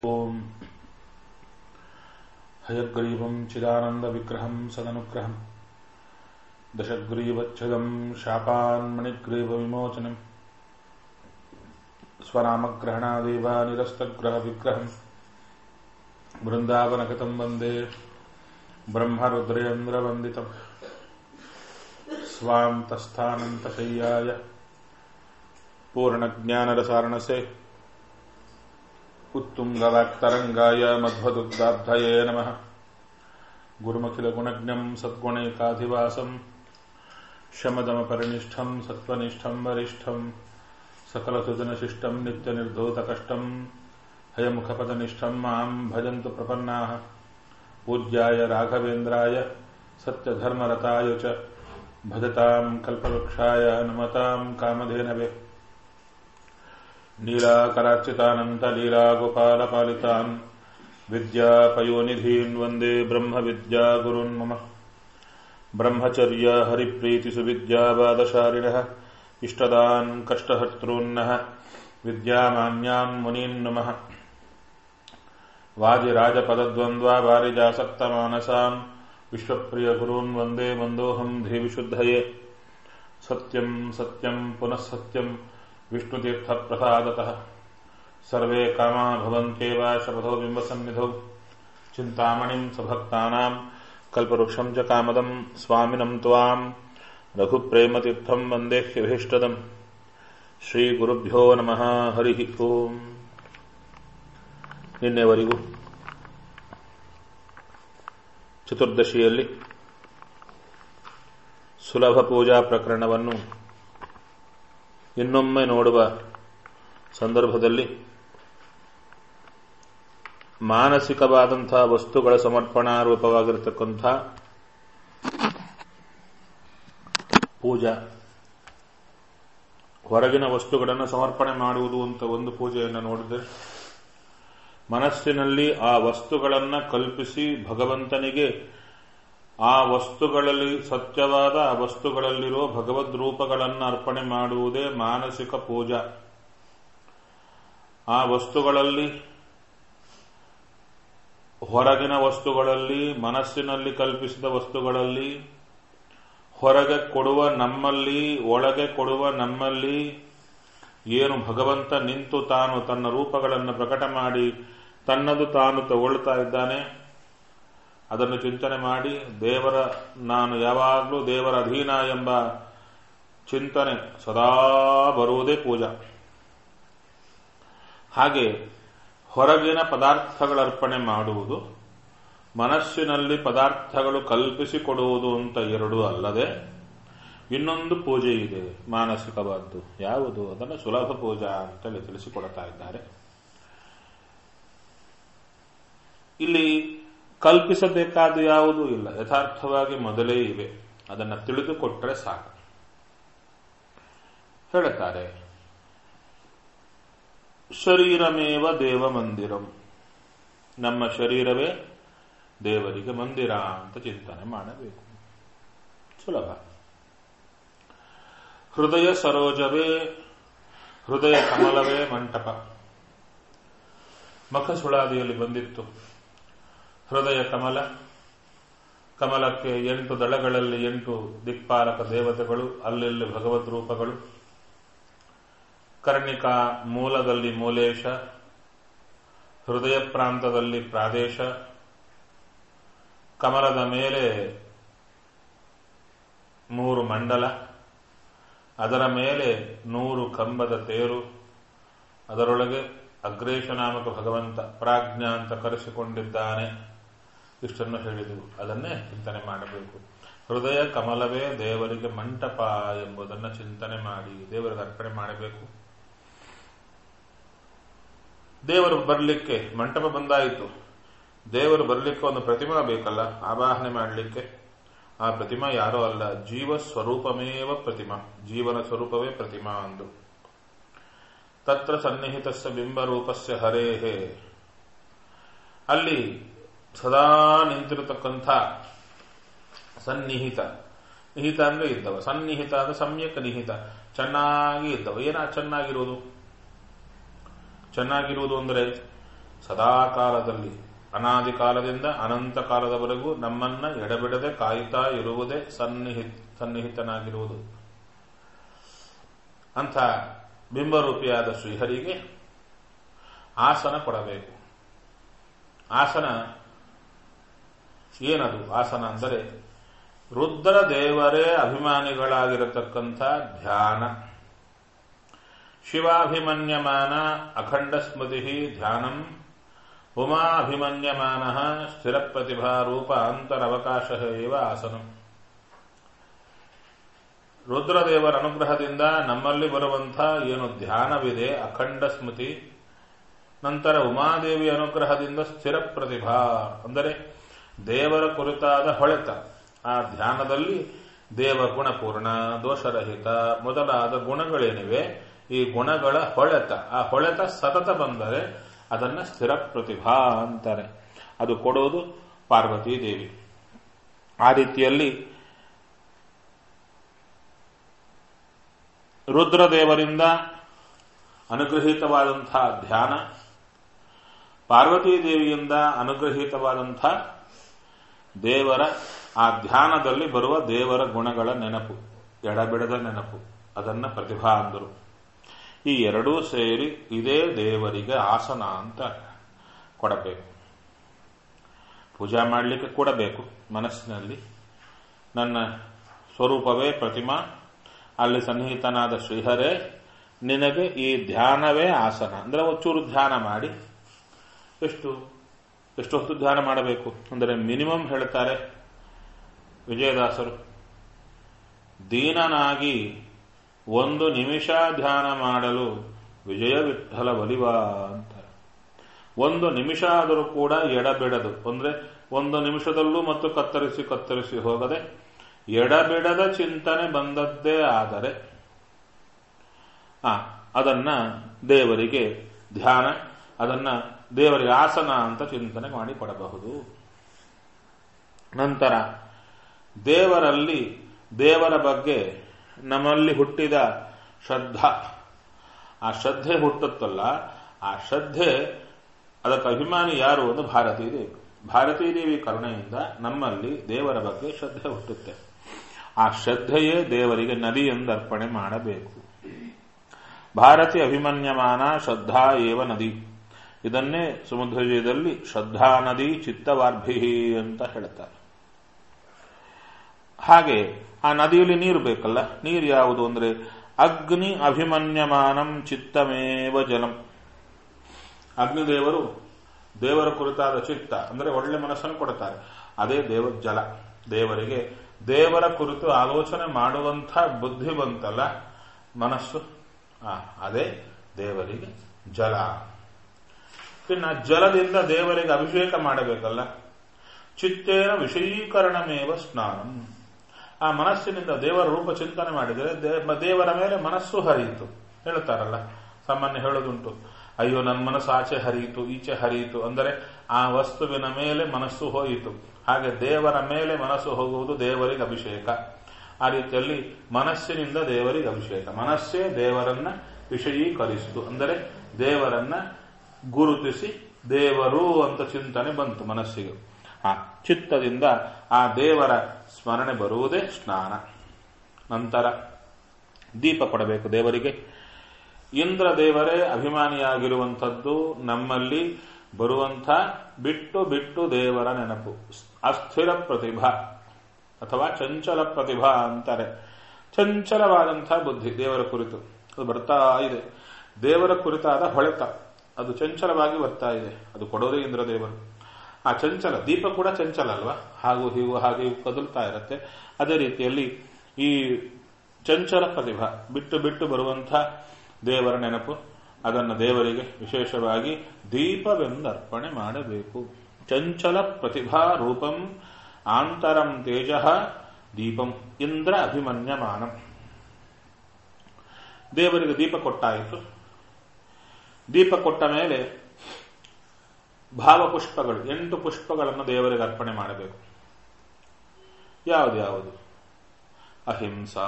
ॐ हयग्रीवं चिदानन्दविग्रहं सदनुग्रहम् दशग्रीवच्छदं शापान्मणिग्रीवविमोचनम् स्वनामग्रहणादेव निरस्तग्रहविग्रहम् वृन्दावनगतं वन्दे ब्रह्मरुद्रेन्द्रवन्दितम् स्वान्तस्थानन्तशय्याय पूर्णज्ञानरसारणसे उत्तुङ्गवाक्तरङ्गाय मध्वदुग्धाब्धये नमः गुरुमखिलगुणज्ञम् सद्गुणैकाधिवासम् शमदमपरिनिष्ठम् सत्त्वनिष्ठम् वरिष्ठम् सकलसुजनशिष्टम् नित्यनिर्धूतकष्टम् हयमुखपदनिष्ठम् माम् भजन्तु प्रपन्नाः पूज्याय राघवेन्द्राय सत्यधर्मरताय च भजताम् कल्पवृक्षाय नमताम् कामधेनवे नीलाकरार्चितानन्तलीलागोपालपालितान् विद्यापयोनिधीन् वन्दे ब्रह्मविद्यागुरुन् मम ब्रह्मचर्य हरिप्रीतिसुविद्यावादशारिणः इष्टदान् कष्टहर्तॄन्नः विद्यामान्यान् मुनीन् नमः वाजिराजपदद्वन्द्वा वारिजासक्तमानसान् विश्वप्रियगुरून् वन्दे मन्दोऽहम् धीविशुद्धये सत्यम् सत्यम् पुनः सत्यम् विष्णुतीर्थप्रसादतः सर्वे कामा भवन्त्येव शपथो बिम्बसन्निधौ चिन्तामणिम् सभक्तानाम् कल्पवृक्षम् च कामदम् स्वामिनम् त्वाम् रघुप्रेमतीर्थम् वन्देह्यभीष्टदम् ಶ್ರೀಗುರುಭ್ಯೋ ನಮಃ ಹರಿ ಓಂ ನಿನ್ನೆವರೆಗೂ ಚತುರ್ದಶಿಯಲ್ಲಿ ಸುಲಭ ಪೂಜಾ ಪ್ರಕರಣವನ್ನು ಇನ್ನೊಮ್ಮೆ ನೋಡುವ ಸಂದರ್ಭದಲ್ಲಿ ಮಾನಸಿಕವಾದಂತಹ ವಸ್ತುಗಳ ಸಮರ್ಪಣಾ ರೂಪವಾಗಿರತಕ್ಕಂಥ ಪೂಜಾ ಹೊರಗಿನ ವಸ್ತುಗಳನ್ನು ಸಮರ್ಪಣೆ ಮಾಡುವುದು ಅಂತ ಒಂದು ಪೂಜೆಯನ್ನು ನೋಡಿದೆ ಮನಸ್ಸಿನಲ್ಲಿ ಆ ವಸ್ತುಗಳನ್ನು ಕಲ್ಪಿಸಿ ಭಗವಂತನಿಗೆ ಆ ವಸ್ತುಗಳಲ್ಲಿ ಸತ್ಯವಾದ ಆ ವಸ್ತುಗಳಲ್ಲಿರೋ ಭಗವದ್ ರೂಪಗಳನ್ನು ಅರ್ಪಣೆ ಮಾಡುವುದೇ ಮಾನಸಿಕ ಪೂಜಾ ಆ ವಸ್ತುಗಳಲ್ಲಿ ಹೊರಗಿನ ವಸ್ತುಗಳಲ್ಲಿ ಮನಸ್ಸಿನಲ್ಲಿ ಕಲ್ಪಿಸಿದ ವಸ್ತುಗಳಲ್ಲಿ ಹೊರಗೆ ಕೊಡುವ ನಮ್ಮಲ್ಲಿ ಒಳಗೆ ಕೊಡುವ ನಮ್ಮಲ್ಲಿ ಏನು ಭಗವಂತ ನಿಂತು ತಾನು ತನ್ನ ರೂಪಗಳನ್ನು ಪ್ರಕಟ ಮಾಡಿ ತನ್ನದು ತಾನು ತಗೊಳ್ತಾ ಇದ್ದಾನೆ ಅದನ್ನು ಚಿಂತನೆ ಮಾಡಿ ದೇವರ ನಾನು ಯಾವಾಗಲೂ ದೇವರ ಅಧೀನ ಎಂಬ ಚಿಂತನೆ ಸದಾ ಬರುವುದೇ ಪೂಜಾ ಹಾಗೆ ಹೊರಗಿನ ಪದಾರ್ಥಗಳ ಅರ್ಪಣೆ ಮಾಡುವುದು ಮನಸ್ಸಿನಲ್ಲಿ ಪದಾರ್ಥಗಳು ಕಲ್ಪಿಸಿಕೊಡುವುದು ಅಂತ ಎರಡೂ ಅಲ್ಲದೆ ಇನ್ನೊಂದು ಪೂಜೆ ಇದೆ ಮಾನಸಿಕವಾದ್ದು ಯಾವುದು ಅದನ್ನು ಸುಲಭ ಪೂಜಾ ಅಂತೇಳಿ ತಿಳಿಸಿಕೊಡ್ತಾ ಇದ್ದಾರೆ ಇಲ್ಲಿ ಕಲ್ಪಿಸಬೇಕಾದ ಯಾವುದೂ ಇಲ್ಲ ಯಥಾರ್ಥವಾಗಿ ಮೊದಲೇ ಇವೆ ಅದನ್ನು ತಿಳಿದುಕೊಟ್ರೆ ಸಾಕು ಹೇಳುತ್ತಾರೆ ಶರೀರಮೇವ ದೇವ ಮಂದಿರಂ ನಮ್ಮ ಶರೀರವೇ ದೇವರಿಗೆ ಮಂದಿರ ಅಂತ ಚಿಂತನೆ ಮಾಡಬೇಕು ಸುಲಭ ಹೃದಯ ಸರೋಜವೇ ಹೃದಯ ಕಮಲವೇ ಮಂಟಪ ಮಖಸುಳಾದಿಯಲ್ಲಿ ಬಂದಿತ್ತು ಹೃದಯ ಕಮಲ ಕಮಲಕ್ಕೆ ಎಂಟು ದಳಗಳಲ್ಲಿ ಎಂಟು ದಿಕ್ಪಾಲಕ ದೇವತೆಗಳು ಅಲ್ಲೆಲ್ಲಿ ಭಗವದ್ ರೂಪಗಳು ಕರ್ಣಿಕಾ ಮೂಲದಲ್ಲಿ ಮೂಲೇಶ ಹೃದಯ ಪ್ರಾಂತದಲ್ಲಿ ಪ್ರಾದೇಶ ಕಮಲದ ಮೇಲೆ ಮೂರು ಮಂಡಲ ಅದರ ಮೇಲೆ ನೂರು ಕಂಬದ ತೇರು ಅದರೊಳಗೆ ಅಗ್ರೇಶ ನಾಮಕ ಭಗವಂತ ಪ್ರಾಜ್ಞ ಅಂತ ಕರೆಸಿಕೊಂಡಿದ್ದಾನೆ ಇಷ್ಟನ್ನು ಹೇಳಿದೆವು ಅದನ್ನೇ ಚಿಂತನೆ ಮಾಡಬೇಕು ಹೃದಯ ಕಮಲವೇ ದೇವರಿಗೆ ಮಂಟಪ ಎಂಬುದನ್ನು ಚಿಂತನೆ ಮಾಡಿ ದೇವರಿಗೆ ಅರ್ಪಣೆ ಮಾಡಬೇಕು ದೇವರು ಬರಲಿಕ್ಕೆ ಮಂಟಪ ಬಂದಾಯಿತು ದೇವರು ಬರಲಿಕ್ಕೆ ಒಂದು ಪ್ರತಿಮಾ ಬೇಕಲ್ಲ ಆವಾಹನೆ ಮಾಡಲಿಕ್ಕೆ ಆ ಪ್ರತಿಮಾ ಯಾರೋ ಅಲ್ಲ ಜೀವ ಸ್ವರೂಪಮೇವ ಪ್ರತಿಮಾ ಜೀವನ ಸ್ವರೂಪವೇ ಪ್ರತಿಮಾ ಅಂದು ತತ್ರ ಸನ್ನಿಹಿತಸ್ಯ ಬಿಂಬರೂಪಸ್ಯ ಹರೇಹೇ ಅಲ್ಲಿ ಸದಾ ನಿಂತಿರತಕ್ಕಂಥ ಸನ್ನಿಹಿತ ನಿಹಿತ ಅಂದ್ರೆ ಇದ್ದವ ಸನ್ನಿಹಿತ ಅಂದ್ರೆ ಸಮ್ಯಕ್ ನಿಹಿತ ಚೆನ್ನಾಗಿ ಇದ್ದವ ಏನ ಚೆನ್ನಾಗಿರುವುದು ಚೆನ್ನಾಗಿರುವುದು ಅಂದರೆ ಸದಾ ಕಾಲದಲ್ಲಿ ಅನಾದಿ ಕಾಲದಿಂದ ಅನಂತ ಕಾಲದವರೆಗೂ ನಮ್ಮನ್ನ ಎಡಬಿಡದೆ ಕಾಯುತ್ತಾ ಇರುವುದೇ ಸನ್ನಿಹಿ ಸನ್ನಿಹಿತನಾಗಿರುವುದು ಅಂಥ ಬಿಂಬರೂಪಿಯಾದ ಶ್ರೀಹರಿಗೆ ಆಸನ ಕೊಡಬೇಕು ಆಸನ ಏನದು ಆಸನ ಅಂದರೆ ರುದ್ರ ದೇವರೇ ಅಭಿಮಾನಿಗಳಾಗಿರತಕ್ಕಂಥ ಧ್ಯಾನ ಶಿವಾಭಿಮನ್ಯಮಾನ ಅಖಂಡ ಸ್ಮೃತಿ ಧ್ಯಾನಂ ಉಮಾಭಿಮನ್ಯಮಾನ ಸ್ಥಿರ ಪ್ರತಿಭಾರೂಪ ಅಂತರವಕಾಶ ಏವ ಆಸನಂ ರುದ್ರದೇವರ ಅನುಗ್ರಹದಿಂದ ನಮ್ಮಲ್ಲಿ ಬರುವಂಥ ಏನು ಧ್ಯಾನವಿದೆ ಅಖಂಡ ಸ್ಮೃತಿ ನಂತರ ಉಮಾದೇವಿ ಅನುಗ್ರಹದಿಂದ ಸ್ಥಿರ ಪ್ರತಿಭಾ ಅಂದರೆ ದೇವರ ಕುರಿತಾದ ಹೊಳೆತ ಆ ಧ್ಯಾನದಲ್ಲಿ ದೇವ ಗುಣಪೂರ್ಣ ದೋಷರಹಿತ ಮೊದಲಾದ ಗುಣಗಳೇನಿವೆ ಈ ಗುಣಗಳ ಹೊಳೆತ ಆ ಹೊಳೆತ ಸತತ ಬಂದರೆ ಅದನ್ನ ಸ್ಥಿರ ಪ್ರತಿಭಾ ಅಂತಾರೆ ಅದು ಕೊಡುವುದು ಪಾರ್ವತೀ ದೇವಿ ಆ ರೀತಿಯಲ್ಲಿ ರುದ್ರದೇವರಿಂದ ಅನುಗ್ರಹೀತವಾದಂತಹ ಧ್ಯಾನ ಪಾರ್ವತೀ ದೇವಿಯಿಂದ ಅನುಗ್ರಹೀತವಾದಂಥ ದೇವರ ಆ ಧ್ಯಾನದಲ್ಲಿ ಬರುವ ದೇವರ ಗುಣಗಳ ನೆನಪು ಎಡಬಿಡದ ನೆನಪು ಅದನ್ನ ಪ್ರತಿಭಾ ಅಂದರು ಈ ಎರಡೂ ಸೇರಿ ಇದೇ ದೇವರಿಗೆ ಆಸನ ಅಂತ ಕೊಡಬೇಕು ಪೂಜಾ ಮಾಡಲಿಕ್ಕೆ ಕೊಡಬೇಕು ಮನಸ್ಸಿನಲ್ಲಿ ನನ್ನ ಸ್ವರೂಪವೇ ಪ್ರತಿಮಾ ಅಲ್ಲಿ ಸನ್ನಿಹಿತನಾದ ಶ್ರೀಹರೇ ನಿನಗೆ ಈ ಧ್ಯಾನವೇ ಆಸನ ಅಂದ್ರೆ ಒಂಚೂರು ಧ್ಯಾನ ಮಾಡಿ ಎಷ್ಟು ಎಷ್ಟು ಹೊತ್ತು ಧ್ಯಾನ ಮಾಡಬೇಕು ಅಂದರೆ ಮಿನಿಮಮ್ ಹೇಳ್ತಾರೆ ವಿಜಯದಾಸರು ದೀನನಾಗಿ ಒಂದು ನಿಮಿಷ ಧ್ಯಾನ ಮಾಡಲು ವಿಜಯ ವಿಠಲ ಬಲಿವ ಅಂತಾರೆ ಒಂದು ನಿಮಿಷ ಆದರೂ ಕೂಡ ಎಡಬಿಡದು ಅಂದ್ರೆ ಒಂದು ನಿಮಿಷದಲ್ಲೂ ಮತ್ತು ಕತ್ತರಿಸಿ ಕತ್ತರಿಸಿ ಹೋಗದೆ ಎಡಬಿಡದ ಚಿಂತನೆ ಬಂದದ್ದೇ ಆದರೆ ಆ ಅದನ್ನ ದೇವರಿಗೆ ಧ್ಯಾನ ಅದನ್ನ ದೇವರಿಗೆ ಆಸನ ಅಂತ ಚಿಂತನೆ ಮಾಡಿ ಕೊಡಬಹುದು ನಂತರ ದೇವರಲ್ಲಿ ದೇವರ ಬಗ್ಗೆ ನಮ್ಮಲ್ಲಿ ಹುಟ್ಟಿದ ಶ್ರದ್ಧಾ ಆ ಶ್ರದ್ಧೆ ಹುಟ್ಟುತ್ತಲ್ಲ ಆ ಶ್ರದ್ಧೆ ಅದಕ್ಕೆ ಅಭಿಮಾನಿ ಯಾರು ಒಂದು ಭಾರತೀ ದೇವಿ ಭಾರತೀ ದೇವಿ ಕರುಣೆಯಿಂದ ನಮ್ಮಲ್ಲಿ ದೇವರ ಬಗ್ಗೆ ಶ್ರದ್ಧೆ ಹುಟ್ಟುತ್ತೆ ಆ ಶ್ರದ್ಧೆಯೇ ದೇವರಿಗೆ ನದಿ ಎಂದು ಅರ್ಪಣೆ ಮಾಡಬೇಕು ಭಾರತಿ ಅಭಿಮನ್ಯಮಾನ ಶ್ರದ್ಧಾ ಏವ ನದಿ ಇದನ್ನೇ ಸಮುದ್ರಜಯದಲ್ಲಿ ಶ್ರದ್ಧಾ ನದಿ ಚಿತ್ತವಾರ್ಭಿ ಅಂತ ಹೇಳ್ತಾರೆ ಹಾಗೆ ಆ ನದಿಯಲ್ಲಿ ನೀರು ಬೇಕಲ್ಲ ನೀರು ಯಾವುದು ಅಂದ್ರೆ ಅಗ್ನಿ ಅಭಿಮನ್ಯಮಾನಂ ಚಿತ್ತಮೇವ ಜಲಂ ಅಗ್ನಿದೇವರು ದೇವರ ಕುರಿತಾದ ಚಿತ್ತ ಅಂದ್ರೆ ಒಳ್ಳೆ ಮನಸ್ಸನ್ನು ಕೊಡುತ್ತಾರೆ ಅದೇ ದೇವ ಜಲ ದೇವರಿಗೆ ದೇವರ ಕುರಿತು ಆಲೋಚನೆ ಮಾಡುವಂಥ ಬುದ್ಧಿ ಬಂತಲ್ಲ ಮನಸ್ಸು ಆ ಅದೇ ದೇವರಿಗೆ ಜಲ ಇನ್ನು ಜಲದಿಂದ ದೇವರಿಗೆ ಅಭಿಷೇಕ ಮಾಡಬೇಕಲ್ಲ ಚಿತ್ತೇನ ವಿಷಯೀಕರಣಮೇವ ಸ್ನಾನಂ ಆ ಮನಸ್ಸಿನಿಂದ ದೇವರ ರೂಪ ಚಿಂತನೆ ಮಾಡಿದರೆ ದೇವರ ಮೇಲೆ ಮನಸ್ಸು ಹರಿಯಿತು ಹೇಳ್ತಾರಲ್ಲ ಸಾಮಾನ್ಯ ಹೇಳೋದುಂಟು ಅಯ್ಯೋ ನನ್ನ ಮನಸ್ಸು ಆಚೆ ಹರಿಯಿತು ಈಚೆ ಹರಿಯಿತು ಅಂದರೆ ಆ ವಸ್ತುವಿನ ಮೇಲೆ ಮನಸ್ಸು ಹೋಯಿತು ಹಾಗೆ ದೇವರ ಮೇಲೆ ಮನಸ್ಸು ಹೋಗುವುದು ದೇವರಿಗೆ ಅಭಿಷೇಕ ಆ ರೀತಿಯಲ್ಲಿ ಮನಸ್ಸಿನಿಂದ ದೇವರಿಗೆ ಅಭಿಷೇಕ ಮನಸ್ಸೇ ದೇವರನ್ನ ವಿಷಯೀಕರಿಸಿತು ಅಂದರೆ ದೇವರನ್ನ ಗುರುತಿಸಿ ದೇವರು ಅಂತ ಚಿಂತನೆ ಬಂತು ಮನಸ್ಸಿಗೆ ಆ ಚಿತ್ತದಿಂದ ಆ ದೇವರ ಸ್ಮರಣೆ ಬರುವುದೇ ಸ್ನಾನ ನಂತರ ದೀಪ ಕೊಡಬೇಕು ದೇವರಿಗೆ ಇಂದ್ರ ದೇವರೇ ಅಭಿಮಾನಿಯಾಗಿರುವಂಥದ್ದು ನಮ್ಮಲ್ಲಿ ಬರುವಂಥ ಬಿಟ್ಟು ಬಿಟ್ಟು ದೇವರ ನೆನಪು ಅಸ್ಥಿರ ಪ್ರತಿಭಾ ಅಥವಾ ಚಂಚಲ ಪ್ರತಿಭಾ ಅಂತಾರೆ ಚಂಚಲವಾದಂಥ ಬುದ್ಧಿ ದೇವರ ಕುರಿತು ಅದು ಬರ್ತಾ ಇದೆ ದೇವರ ಕುರಿತಾದ ಹೊಳೆತ ಅದು ಚಂಚಲವಾಗಿ ಬರ್ತಾ ಇದೆ ಅದು ಕೊಡೋದೇ ಇಂದ್ರದೇವರು ಆ ಚಂಚಲ ದೀಪ ಕೂಡ ಚಂಚಲ ಅಲ್ವಾ ಹಾಗೂ ಹೀಗೂ ಹಾಗೆ ಕದಲ್ತಾ ಇರುತ್ತೆ ಅದೇ ರೀತಿಯಲ್ಲಿ ಈ ಚಂಚಲ ಪ್ರತಿಭಾ ಬಿಟ್ಟು ಬಿಟ್ಟು ಬರುವಂಥ ದೇವರ ನೆನಪು ಅದನ್ನು ದೇವರಿಗೆ ವಿಶೇಷವಾಗಿ ದೀಪವೆಂದು ಅರ್ಪಣೆ ಮಾಡಬೇಕು ಚಂಚಲ ಪ್ರತಿಭಾ ರೂಪಂ ಆಂತರಂ ತೇಜ ದೀಪಂ ಇಂದ್ರ ಅಭಿಮನ್ಯಮಾನಂ ದೇವರಿಗೆ ದೀಪ ಕೊಟ್ಟಾಯಿತು ದೀಪ ಕೊಟ್ಟ ಮೇಲೆ ಭಾವಪುಷ್ಪಗಳು ಎಂಟು ಪುಷ್ಪಗಳನ್ನು ದೇವರಿಗೆ ಅರ್ಪಣೆ ಮಾಡಬೇಕು ಯಾವುದು ಅಹಿಂಸಾ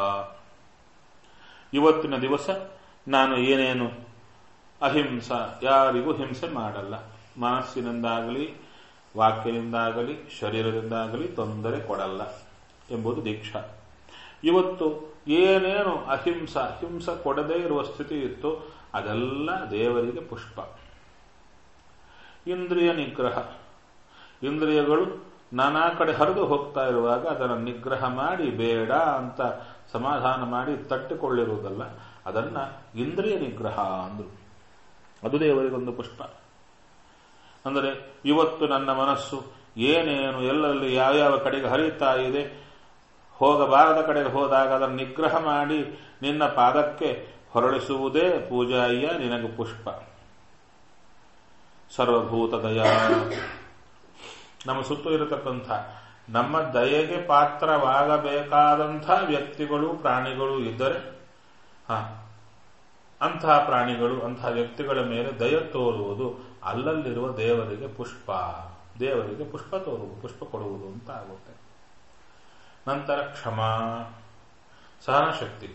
ಇವತ್ತಿನ ದಿವಸ ನಾನು ಏನೇನು ಅಹಿಂಸಾ ಯಾರಿಗೂ ಹಿಂಸೆ ಮಾಡಲ್ಲ ಮನಸ್ಸಿನಿಂದಾಗಲಿ ವಾಕ್ಯದಿಂದಾಗಲಿ ಶರೀರದಿಂದಾಗಲಿ ತೊಂದರೆ ಕೊಡಲ್ಲ ಎಂಬುದು ದೀಕ್ಷಾ ಇವತ್ತು ಏನೇನು ಅಹಿಂಸ ಹಿಂಸ ಕೊಡದೇ ಇರುವ ಸ್ಥಿತಿ ಇತ್ತು ಅದೆಲ್ಲ ದೇವರಿಗೆ ಪುಷ್ಪ ಇಂದ್ರಿಯ ನಿಗ್ರಹ ಇಂದ್ರಿಯಗಳು ನಾನಾ ಕಡೆ ಹರಿದು ಹೋಗ್ತಾ ಇರುವಾಗ ಅದನ್ನು ನಿಗ್ರಹ ಮಾಡಿ ಬೇಡ ಅಂತ ಸಮಾಧಾನ ಮಾಡಿ ತಟ್ಟಿಕೊಳ್ಳಿರುವುದಲ್ಲ ಅದನ್ನ ಇಂದ್ರಿಯ ನಿಗ್ರಹ ಅಂದ್ರು ಅದು ದೇವರಿಗೊಂದು ಪುಷ್ಪ ಅಂದರೆ ಇವತ್ತು ನನ್ನ ಮನಸ್ಸು ಏನೇನು ಎಲ್ಲರಲ್ಲಿ ಯಾವ್ಯಾವ ಕಡೆಗೆ ಹರಿಯುತ್ತಾ ಇದೆ ಹೋಗಬಾರದ ಕಡೆಗೆ ಹೋದಾಗ ಅದನ್ನು ನಿಗ್ರಹ ಮಾಡಿ ನಿನ್ನ ಪಾದಕ್ಕೆ ಹೊರಳಿಸುವುದೇ ಪೂಜಾಯ್ಯ ನಿನಗೆ ಪುಷ್ಪ ಸರ್ವಭೂತ ದಯ ನಮ್ಮ ಸುತ್ತು ಇರತಕ್ಕಂಥ ನಮ್ಮ ದಯೆಗೆ ಪಾತ್ರವಾಗಬೇಕಾದಂಥ ವ್ಯಕ್ತಿಗಳು ಪ್ರಾಣಿಗಳು ಇದ್ದರೆ ಹ ಅಂತಹ ಪ್ರಾಣಿಗಳು ಅಂತಹ ವ್ಯಕ್ತಿಗಳ ಮೇಲೆ ದಯ ತೋರುವುದು ಅಲ್ಲಲ್ಲಿರುವ ದೇವರಿಗೆ ಪುಷ್ಪ ದೇವರಿಗೆ ಪುಷ್ಪ ತೋರುವುದು ಪುಷ್ಪ ಕೊಡುವುದು ಅಂತ ಆಗುತ್ತೆ ನಂತರ ಕ್ಷಮಾ ಸಹನಶಕ್ತಿ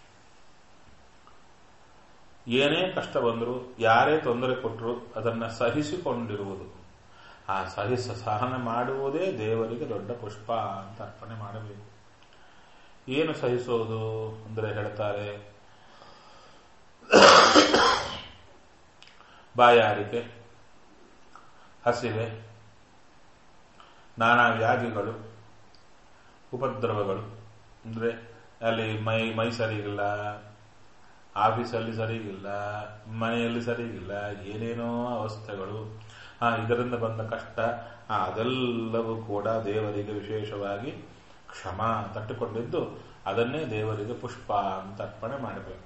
ಏನೇ ಕಷ್ಟ ಬಂದರೂ ಯಾರೇ ತೊಂದರೆ ಕೊಟ್ಟರು ಅದನ್ನ ಸಹಿಸಿಕೊಂಡಿರುವುದು ಆ ಸಹಿಸ ಸಹನ ಮಾಡುವುದೇ ದೇವರಿಗೆ ದೊಡ್ಡ ಪುಷ್ಪ ಅಂತ ಅರ್ಪಣೆ ಮಾಡಬೇಕು ಏನು ಸಹಿಸೋದು ಅಂದರೆ ಹೇಳ್ತಾರೆ ಬಾಯಾರಿಕೆ ಹಸಿವೆ ನಾನಾ ವ್ಯಾಧಿಗಳು ಉಪದ್ರವಗಳು ಅಂದರೆ ಅಲ್ಲಿ ಮೈ ಮೈ ಸರಿಗಿಲ್ಲ ಆಫೀಸಲ್ಲಿ ಸರಿಗಿಲ್ಲ ಮನೆಯಲ್ಲಿ ಸರಿಗಿಲ್ಲ ಏನೇನೋ ಅವಸ್ಥೆಗಳು ಆ ಇದರಿಂದ ಬಂದ ಕಷ್ಟ ಆ ಅದೆಲ್ಲವೂ ಕೂಡ ದೇವರಿಗೆ ವಿಶೇಷವಾಗಿ ಕ್ಷಮ ತಟ್ಟುಕೊಂಡಿದ್ದು ಅದನ್ನೇ ದೇವರಿಗೆ ಪುಷ್ಪ ಅಂತ ಅರ್ಪಣೆ ಮಾಡಬೇಕು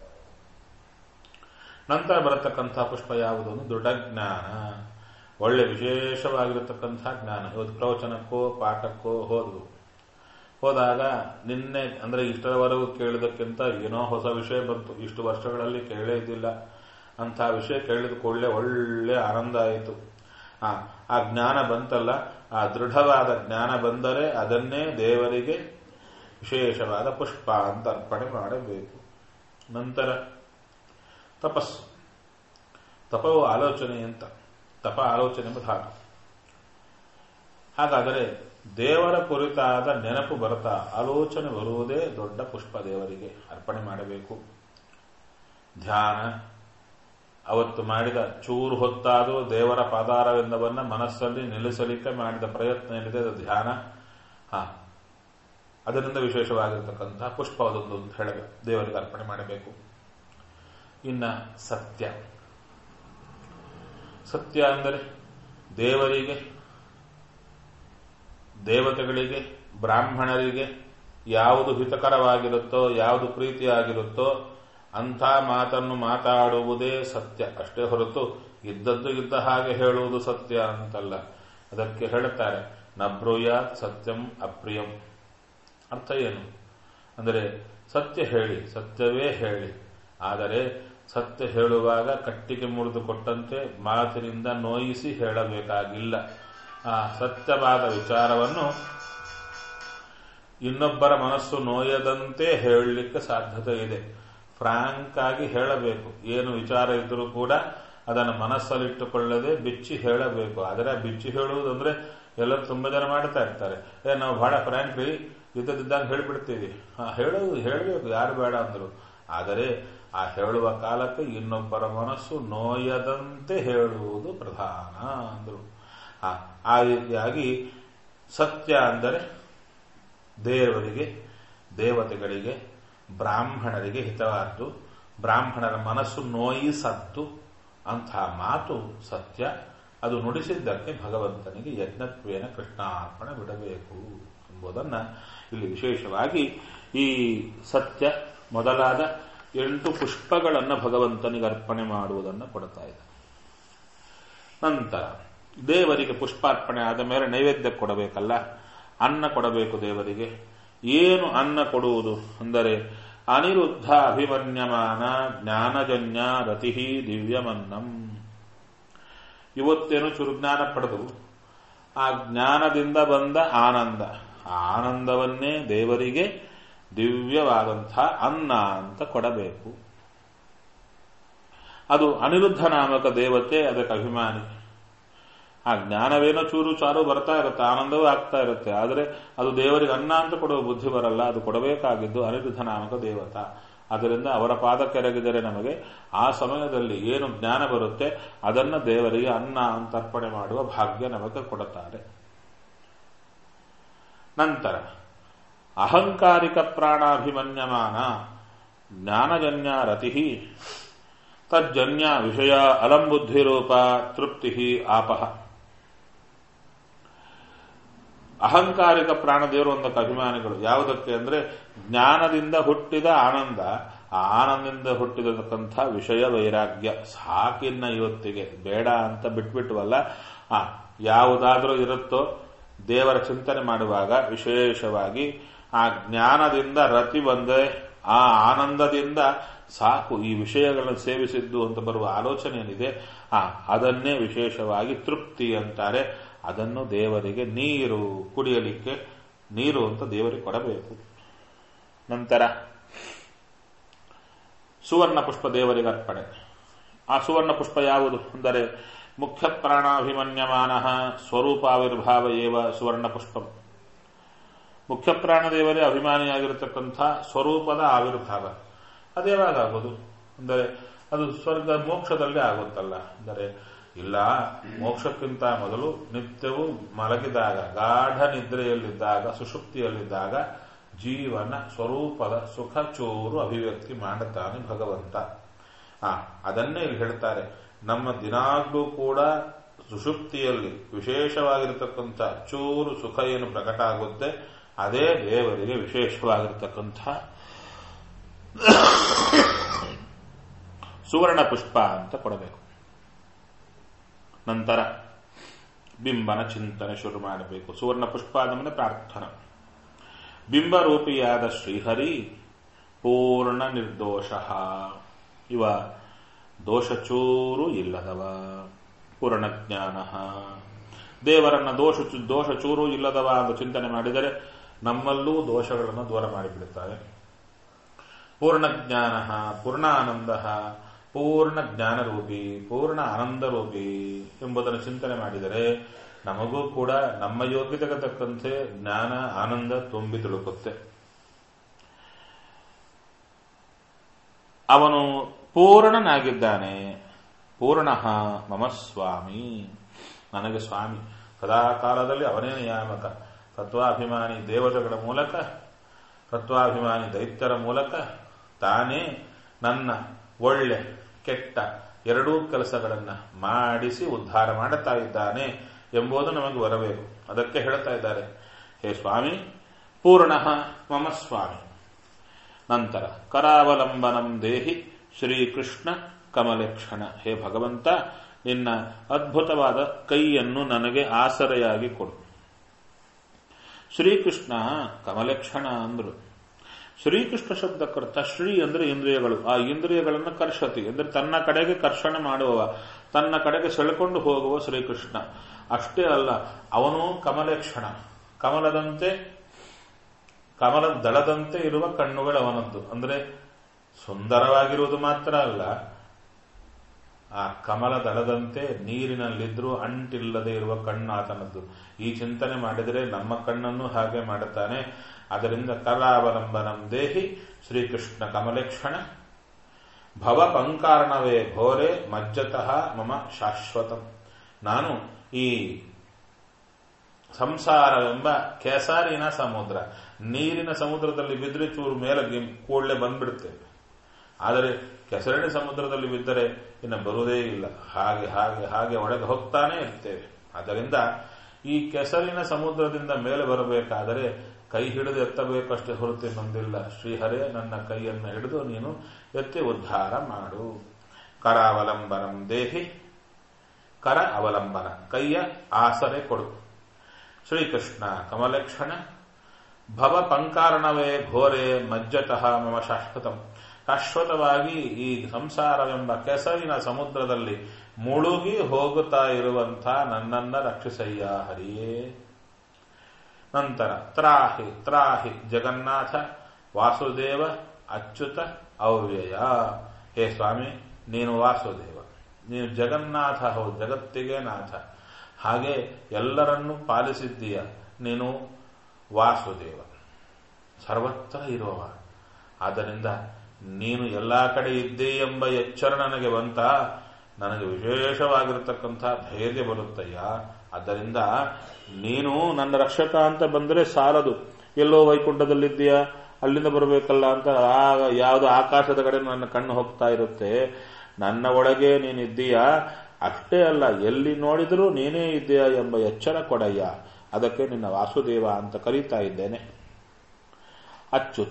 ನಂತರ ಬರತಕ್ಕಂಥ ಪುಷ್ಪ ಯಾವುದು ಅಂದ್ರೆ ದೃಢಜ್ಞಾನ ಒಳ್ಳೆ ವಿಶೇಷವಾಗಿರತಕ್ಕಂಥ ಜ್ಞಾನ ಇವತ್ತು ಪ್ರವಚನಕ್ಕೋ ಪಾಠಕ್ಕೋ ಹೋದವು ಹೋದಾಗ ನಿನ್ನೆ ಅಂದ್ರೆ ಇಷ್ಟರವರೆಗೂ ಕೇಳಿದಕ್ಕಿಂತ ಏನೋ ಹೊಸ ವಿಷಯ ಬಂತು ಇಷ್ಟು ವರ್ಷಗಳಲ್ಲಿ ಕೇಳೇ ಇದ್ದಿಲ್ಲ ಅಂಥ ವಿಷಯ ಕೇಳಿದ ಕೂಡಲೇ ಒಳ್ಳೆ ಆನಂದ ಆಯಿತು ಆ ಆ ಜ್ಞಾನ ಬಂತಲ್ಲ ಆ ದೃಢವಾದ ಜ್ಞಾನ ಬಂದರೆ ಅದನ್ನೇ ದೇವರಿಗೆ ವಿಶೇಷವಾದ ಪುಷ್ಪ ಅಂತ ಅರ್ಪಣೆ ಮಾಡಬೇಕು ನಂತರ ತಪಸ್ಸು ತಪವು ಆಲೋಚನೆ ಅಂತ ತಪ ಆಲೋಚನೆ ಎಂಬ ಧಾತು ಹಾಗಾದರೆ ದೇವರ ಕುರಿತಾದ ನೆನಪು ಬರ್ತಾ ಆಲೋಚನೆ ಬರುವುದೇ ದೊಡ್ಡ ಪುಷ್ಪ ದೇವರಿಗೆ ಅರ್ಪಣೆ ಮಾಡಬೇಕು ಧ್ಯಾನ ಅವತ್ತು ಮಾಡಿದ ಚೂರು ಹೊತ್ತಾದರೂ ದೇವರ ಪಾದಾರವಿಂದವನ್ನ ಮನಸ್ಸಲ್ಲಿ ನಿಲ್ಲಿಸಲಿಕ್ಕೆ ಮಾಡಿದ ಪ್ರಯತ್ನ ಏನಿದೆ ಅದು ಧ್ಯಾನ ಹಾ ಅದರಿಂದ ವಿಶೇಷವಾಗಿರ್ತಕ್ಕಂತಹ ಪುಷ್ಪ ಅದೊಂದು ಅಂತ ಹೇಳಿದ ದೇವರಿಗೆ ಅರ್ಪಣೆ ಮಾಡಬೇಕು ಇನ್ನ ಸತ್ಯ ಸತ್ಯ ಅಂದರೆ ದೇವರಿಗೆ ದೇವತೆಗಳಿಗೆ ಬ್ರಾಹ್ಮಣರಿಗೆ ಯಾವುದು ಹಿತಕರವಾಗಿರುತ್ತೋ ಯಾವುದು ಪ್ರೀತಿಯಾಗಿರುತ್ತೋ ಅಂಥ ಮಾತನ್ನು ಮಾತಾಡುವುದೇ ಸತ್ಯ ಅಷ್ಟೇ ಹೊರತು ಇದ್ದದ್ದು ಇದ್ದ ಹಾಗೆ ಹೇಳುವುದು ಸತ್ಯ ಅಂತಲ್ಲ ಅದಕ್ಕೆ ಹೇಳುತ್ತಾರೆ ನಬ್ರೂಯಾತ್ ಸತ್ಯಂ ಅಪ್ರಿಯಂ ಅರ್ಥ ಏನು ಅಂದರೆ ಸತ್ಯ ಹೇಳಿ ಸತ್ಯವೇ ಹೇಳಿ ಆದರೆ ಸತ್ಯ ಹೇಳುವಾಗ ಕಟ್ಟಿಗೆ ಮುರಿದು ಕೊಟ್ಟಂತೆ ಮಾತಿನಿಂದ ನೋಯಿಸಿ ಹೇಳಬೇಕಾಗಿಲ್ಲ ಆ ಸತ್ಯವಾದ ವಿಚಾರವನ್ನು ಇನ್ನೊಬ್ಬರ ಮನಸ್ಸು ನೋಯದಂತೆ ಹೇಳಲಿಕ್ಕೆ ಸಾಧ್ಯತೆ ಇದೆ ಫ್ರಾಂಕ್ ಆಗಿ ಹೇಳಬೇಕು ಏನು ವಿಚಾರ ಇದ್ರೂ ಕೂಡ ಅದನ್ನು ಮನಸ್ಸಲ್ಲಿಟ್ಟುಕೊಳ್ಳದೆ ಬಿಚ್ಚಿ ಹೇಳಬೇಕು ಆದರೆ ಬಿಚ್ಚಿ ಹೇಳುವುದಂದ್ರೆ ಎಲ್ಲರೂ ತುಂಬಾ ಜನ ಮಾಡ್ತಾ ಇರ್ತಾರೆ ಏ ನಾವು ಬಹಳ ಫ್ರಾಂಕ್ ರೀ ಇದ್ದದಿದ್ದಾಗ ಹೇಳ್ಬಿಡ್ತೀವಿ ಹೇಳೋದು ಹೇಳಬೇಕು ಯಾರು ಬೇಡ ಅಂದ್ರು ಆದರೆ ಆ ಹೇಳುವ ಕಾಲಕ್ಕೆ ಇನ್ನೊಬ್ಬರ ಮನಸ್ಸು ನೋಯದಂತೆ ಹೇಳುವುದು ಪ್ರಧಾನ ಅಂದ್ರು ಆ ರೀತಿಯಾಗಿ ಸತ್ಯ ಅಂದರೆ ದೇವರಿಗೆ ದೇವತೆಗಳಿಗೆ ಬ್ರಾಹ್ಮಣರಿಗೆ ಹಿತವಾದ್ದು ಬ್ರಾಹ್ಮಣರ ಮನಸ್ಸು ನೋಯಿಸದ್ದು ಅಂತಹ ಮಾತು ಸತ್ಯ ಅದು ನುಡಿಸಿದ್ದಕ್ಕೆ ಭಗವಂತನಿಗೆ ಯಜ್ಞತ್ವೇನ ಕೃಷ್ಣಾರ್ಪಣೆ ಬಿಡಬೇಕು ಎಂಬುದನ್ನ ಇಲ್ಲಿ ವಿಶೇಷವಾಗಿ ಈ ಸತ್ಯ ಮೊದಲಾದ ಎಂಟು ಪುಷ್ಪಗಳನ್ನು ಭಗವಂತನಿಗೆ ಅರ್ಪಣೆ ಮಾಡುವುದನ್ನು ಕೊಡ್ತಾ ಇದೆ ನಂತರ ದೇವರಿಗೆ ಪುಷ್ಪಾರ್ಪಣೆ ಆದ ಮೇಲೆ ನೈವೇದ್ಯ ಕೊಡಬೇಕಲ್ಲ ಅನ್ನ ಕೊಡಬೇಕು ದೇವರಿಗೆ ಏನು ಅನ್ನ ಕೊಡುವುದು ಅಂದರೆ ಅನಿರುದ್ಧ ಅಭಿಮನ್ಯಮಾನ ಜ್ಞಾನಜನ್ಯ ರತಿ ದಿವ್ಯಮನ್ನಂ ಇವತ್ತೇನು ಚುರುಜ್ಞಾನ ಪಡೆದು ಆ ಜ್ಞಾನದಿಂದ ಬಂದ ಆನಂದ ಆ ಆನಂದವನ್ನೇ ದೇವರಿಗೆ ದಿವ್ಯವಾದಂತಹ ಅನ್ನ ಅಂತ ಕೊಡಬೇಕು ಅದು ಅನಿರುದ್ಧ ನಾಮಕ ದೇವತೆ ಅದಕ್ಕೆ ಅಭಿಮಾನಿ ಆ ಜ್ಞಾನವೇನೋ ಚೂರು ಚಾರು ಬರ್ತಾ ಇರುತ್ತೆ ಆನಂದವೂ ಆಗ್ತಾ ಇರುತ್ತೆ ಆದರೆ ಅದು ದೇವರಿಗೆ ಅನ್ನ ಅಂತ ಕೊಡುವ ಬುದ್ಧಿ ಬರಲ್ಲ ಅದು ಕೊಡಬೇಕಾಗಿದ್ದು ಅನಿರುದ್ಧ ನಾಮಕ ದೇವತಾ ಅದರಿಂದ ಅವರ ಪಾದ ಕೆರಗಿದರೆ ನಮಗೆ ಆ ಸಮಯದಲ್ಲಿ ಏನು ಜ್ಞಾನ ಬರುತ್ತೆ ಅದನ್ನ ದೇವರಿಗೆ ಅನ್ನ ಅಂತ ಅರ್ಪಣೆ ಮಾಡುವ ಭಾಗ್ಯ ನಮಗೆ ಕೊಡುತ್ತಾರೆ ನಂತರ ಅಹಂಕಾರಿಕ ಪ್ರಾಣಾಭಿಮನ್ಯಮಾನ ಜ್ಞಾನಜನ್ಯ ರತಿ ತಜ್ಜನ್ಯ ವಿಷಯ ಅಲಂಬುದ್ಧಿರೂಪ ತೃಪ್ತಿ ಆಪಹ ಅಹಂಕಾರಿಕ ಪ್ರಾಣದೇವರು ಒಂದಕ್ಕೆ ಅಭಿಮಾನಿಗಳು ಯಾವುದಕ್ಕೆ ಅಂದ್ರೆ ಜ್ಞಾನದಿಂದ ಹುಟ್ಟಿದ ಆನಂದ ಆ ಆನಂದದಿಂದ ಹುಟ್ಟಿರತಕ್ಕಂಥ ವಿಷಯ ವೈರಾಗ್ಯ ಸಾಕಿನ್ನ ಇವತ್ತಿಗೆ ಬೇಡ ಅಂತ ಬಿಟ್ಬಿಟ್ವಲ್ಲ ಆ ಯಾವುದಾದ್ರೂ ಇರುತ್ತೋ ದೇವರ ಚಿಂತನೆ ಮಾಡುವಾಗ ವಿಶೇಷವಾಗಿ ಆ ಜ್ಞಾನದಿಂದ ರತಿ ಬಂದರೆ ಆ ಆನಂದದಿಂದ ಸಾಕು ಈ ವಿಷಯಗಳನ್ನು ಸೇವಿಸಿದ್ದು ಅಂತ ಬರುವ ಆಲೋಚನೆ ಏನಿದೆ ಆ ಅದನ್ನೇ ವಿಶೇಷವಾಗಿ ತೃಪ್ತಿ ಅಂತಾರೆ ಅದನ್ನು ದೇವರಿಗೆ ನೀರು ಕುಡಿಯಲಿಕ್ಕೆ ನೀರು ಅಂತ ದೇವರಿಗೆ ಕೊಡಬೇಕು ನಂತರ ಸುವರ್ಣ ಪುಷ್ಪ ದೇವರಿಗೆ ಅರ್ಪಣೆ ಆ ಸುವರ್ಣ ಪುಷ್ಪ ಯಾವುದು ಅಂದರೆ ಮುಖ್ಯ ಪ್ರಾಣಾಭಿಮನ್ಯಮಾನ ಸ್ವರೂಪಾವಿರ್ಭಾವ ಏವ ಸುವರ್ಣ ಪುಷ್ಪಂ ಮುಖ್ಯ ಪ್ರಾಣದೇವರೇ ಅಭಿಮಾನಿಯಾಗಿರತಕ್ಕಂಥ ಸ್ವರೂಪದ ಆವಿರ್ಭಾವ ಅದೇವಾಗ ಆಗೋದು ಅಂದರೆ ಅದು ಸ್ವರ್ಗ ಮೋಕ್ಷದಲ್ಲಿ ಆಗುತ್ತಲ್ಲ ಅಂದರೆ ಇಲ್ಲ ಮೋಕ್ಷಕ್ಕಿಂತ ಮೊದಲು ನಿತ್ಯವೂ ಮಲಗಿದಾಗ ಗಾಢ ನಿದ್ರೆಯಲ್ಲಿದ್ದಾಗ ಸುಷುಪ್ತಿಯಲ್ಲಿದ್ದಾಗ ಜೀವನ ಸ್ವರೂಪದ ಸುಖ ಚೂರು ಅಭಿವ್ಯಕ್ತಿ ಮಾಡುತ್ತಾನೆ ಭಗವಂತ ಆ ಅದನ್ನೇ ಇಲ್ಲಿ ಹೇಳ್ತಾರೆ ನಮ್ಮ ದಿನಾಗ್ಲೂ ಕೂಡ ಸುಷುಪ್ತಿಯಲ್ಲಿ ವಿಶೇಷವಾಗಿರತಕ್ಕಂಥ ಚೂರು ಸುಖ ಏನು ಪ್ರಕಟ ಆಗುತ್ತೆ ಅದೇ ದೇವರಿಗೆ ವಿಶೇಷವಾಗಿರ್ತಕ್ಕಂಥ ಸುವರ್ಣ ಪುಷ್ಪ ಅಂತ ಕೊಡಬೇಕು ನಂತರ ಬಿಂಬನ ಚಿಂತನೆ ಶುರು ಮಾಡಬೇಕು ಸುವರ್ಣ ಪುಷ್ಪ ಅಂದರೆ ಪ್ರಾರ್ಥನಾ ಬಿಂಬರೂಪಿಯಾದ ಶ್ರೀಹರಿ ಪೂರ್ಣ ನಿರ್ದೋಷ ಇವ ದೋಷಚೂರು ಇಲ್ಲದವ ಪೂರ್ಣ ಜ್ಞಾನ ದೇವರನ್ನ ದೋಷ ದೋಷ ಚೂರು ಇಲ್ಲದವ ಅಂತ ಚಿಂತನೆ ಮಾಡಿದರೆ ನಮ್ಮಲ್ಲೂ ದೋಷಗಳನ್ನು ದೂರ ಮಾಡಿಬಿಡುತ್ತಾರೆ ಪೂರ್ಣ ಜ್ಞಾನ ಪೂರ್ಣಾನಂದ ಪೂರ್ಣ ಜ್ಞಾನರೂಪಿ ಪೂರ್ಣ ಆನಂದರೂಪಿ ಎಂಬುದನ್ನು ಚಿಂತನೆ ಮಾಡಿದರೆ ನಮಗೂ ಕೂಡ ನಮ್ಮ ಯೋಗ್ಯತೆಗೆ ತಕ್ಕಂತೆ ಜ್ಞಾನ ಆನಂದ ತುಂಬಿ ತುಳುಕುತ್ತೆ ಅವನು ಪೂರ್ಣನಾಗಿದ್ದಾನೆ ಪೂರ್ಣ ಮಮ ಸ್ವಾಮಿ ನನಗೆ ಸ್ವಾಮಿ ಸದಾ ಕಾಲದಲ್ಲಿ ಅವನೇ ನಿಯಾಮಕ ತತ್ವಾಭಿಮಾನಿ ದೇವತೆಗಳ ಮೂಲಕ ತತ್ವಾಭಿಮಾನಿ ದೈತ್ಯರ ಮೂಲಕ ತಾನೇ ನನ್ನ ಒಳ್ಳೆ ಕೆಟ್ಟ ಎರಡೂ ಕೆಲಸಗಳನ್ನು ಮಾಡಿಸಿ ಉದ್ಧಾರ ಮಾಡುತ್ತಾ ಇದ್ದಾನೆ ಎಂಬುದು ನಮಗೆ ಬರಬೇಕು ಅದಕ್ಕೆ ಹೇಳ್ತಾ ಇದ್ದಾರೆ ಹೇ ಸ್ವಾಮಿ ಪೂರ್ಣ ಮಮ ಸ್ವಾಮಿ ನಂತರ ಕರಾವಲಂಬನಂ ದೇಹಿ ಶ್ರೀಕೃಷ್ಣ ಕಮಲಕ್ಷಣ ಹೇ ಭಗವಂತ ನಿನ್ನ ಅದ್ಭುತವಾದ ಕೈಯನ್ನು ನನಗೆ ಆಸರೆಯಾಗಿ ಕೊಡು ಶ್ರೀಕೃಷ್ಣ ಕಮಲಕ್ಷಣ ಅಂದ್ರು ಶ್ರೀಕೃಷ್ಣ ಶಬ್ದಕ್ಕರ್ಥ ಶ್ರೀ ಅಂದ್ರೆ ಇಂದ್ರಿಯಗಳು ಆ ಇಂದ್ರಿಯಗಳನ್ನು ಕರ್ಷತಿ ಅಂದ್ರೆ ತನ್ನ ಕಡೆಗೆ ಕರ್ಷಣ ಮಾಡುವವ ತನ್ನ ಕಡೆಗೆ ಸೆಳೆಕೊಂಡು ಹೋಗುವ ಶ್ರೀಕೃಷ್ಣ ಅಷ್ಟೇ ಅಲ್ಲ ಅವನು ಕಮಲಕ್ಷಣ ಕಮಲದಂತೆ ಕಮಲ ದಳದಂತೆ ಇರುವ ಕಣ್ಣುಗಳು ಅವನದ್ದು ಅಂದ್ರೆ ಸುಂದರವಾಗಿರುವುದು ಮಾತ್ರ ಅಲ್ಲ ಆ ಕಮಲ ದಳದಂತೆ ನೀರಿನಲ್ಲಿದ್ರೂ ಅಂಟಿಲ್ಲದೆ ಇರುವ ಕಣ್ಣು ಆತನದ್ದು ಈ ಚಿಂತನೆ ಮಾಡಿದರೆ ನಮ್ಮ ಕಣ್ಣನ್ನು ಹಾಗೆ ಮಾಡುತ್ತಾನೆ ಅದರಿಂದ ಕರಾವಲಂಬನಂ ದೇಹಿ ಶ್ರೀಕೃಷ್ಣ ಕಮಲೇಕ್ಷಣ ಭವ ಪಂಕಾರಣವೇ ಘೋರೆ ಮಜ್ಜತಃ ಮಮ ಶಾಶ್ವತಂ ನಾನು ಈ ಸಂಸಾರವೆಂಬ ಕೆಸಾರಿನ ಸಮುದ್ರ ನೀರಿನ ಸಮುದ್ರದಲ್ಲಿ ಬಿದ್ದರೆ ಚೂರು ಮೇಲೆ ಕೂಡಲೇ ಬಂದ್ಬಿಡುತ್ತೇವೆ ಆದರೆ ಕೆಸರಿನ ಸಮುದ್ರದಲ್ಲಿ ಬಿದ್ದರೆ ಇನ್ನು ಬರುವುದೇ ಇಲ್ಲ ಹಾಗೆ ಹಾಗೆ ಹಾಗೆ ಒಳಗೆ ಹೋಗ್ತಾನೆ ಇರ್ತೇವೆ ಆದ್ದರಿಂದ ಈ ಕೆಸರಿನ ಸಮುದ್ರದಿಂದ ಮೇಲೆ ಬರಬೇಕಾದರೆ ಕೈ ಹಿಡಿದು ಎತ್ತಬೇಕಷ್ಟೇ ಹೊರತು ಇನ್ನೊಂದಿಲ್ಲ ಶ್ರೀಹರೇ ನನ್ನ ಕೈಯನ್ನು ಹಿಡಿದು ನೀನು ಎತ್ತಿ ಉದ್ಧಾರ ಮಾಡು ಕರಾವಲಂಬನಂ ದೇಹಿ ಕರ ಅವಲಂಬನ ಕೈಯ ಆಸರೆ ಕೊಡು ಶ್ರೀಕೃಷ್ಣ ಕಮಲಕ್ಷಣ ಭವ ಪಂಕಾರಣವೇ ಘೋರೆ ಮಜ್ಜತಃ ಮಮ ಶಾಶ್ವತಂ ಶಾಶ್ವತವಾಗಿ ಈ ಸಂಸಾರವೆಂಬ ಕೆಸರಿನ ಸಮುದ್ರದಲ್ಲಿ ಮುಳುಗಿ ಹೋಗುತ್ತಾ ಇರುವಂಥ ನನ್ನನ್ನ ರಕ್ಷಿಸಯ್ಯ ಹರಿಯೇ ನಂತರ ತ್ರಾಹಿ ತ್ರಾಹಿ ಜಗನ್ನಾಥ ವಾಸುದೇವ ಅಚ್ಯುತ ಅವ್ಯಯ ಹೇ ಸ್ವಾಮಿ ನೀನು ವಾಸುದೇವ ನೀನು ಜಗನ್ನಾಥ ಹೌದು ಜಗತ್ತಿಗೆ ನಾಥ ಹಾಗೆ ಎಲ್ಲರನ್ನೂ ಪಾಲಿಸಿದ್ದೀಯ ನೀನು ವಾಸುದೇವ ಸರ್ವತ್ರ ಇರುವವ ಆದ್ದರಿಂದ ನೀನು ಎಲ್ಲ ಕಡೆ ಇದ್ದೇ ಎಂಬ ಎಚ್ಚರ ನನಗೆ ಬಂತ ನನಗೆ ವಿಶೇಷವಾಗಿರತಕ್ಕಂಥ ಧೈರ್ಯ ಬರುತ್ತಯ್ಯ ಆದ್ದರಿಂದ ನೀನು ನನ್ನ ರಕ್ಷಕ ಅಂತ ಬಂದರೆ ಸಾಲದು ಎಲ್ಲೋ ವೈಕುಂಠದಲ್ಲಿದ್ದೀಯಾ ಅಲ್ಲಿಂದ ಬರಬೇಕಲ್ಲ ಅಂತ ಆಗ ಯಾವುದು ಆಕಾಶದ ಕಡೆ ನನ್ನ ಕಣ್ಣು ಹೋಗ್ತಾ ಇರುತ್ತೆ ನನ್ನ ಒಳಗೆ ನೀನಿದ್ದೀಯಾ ಅಷ್ಟೇ ಅಲ್ಲ ಎಲ್ಲಿ ನೋಡಿದರೂ ನೀನೇ ಇದ್ದೀಯಾ ಎಂಬ ಎಚ್ಚರ ಕೊಡಯ್ಯ ಅದಕ್ಕೆ ನಿನ್ನ ವಾಸುದೇವ ಅಂತ ಕರೀತಾ ಇದ್ದೇನೆ ಅಚ್ಯುತ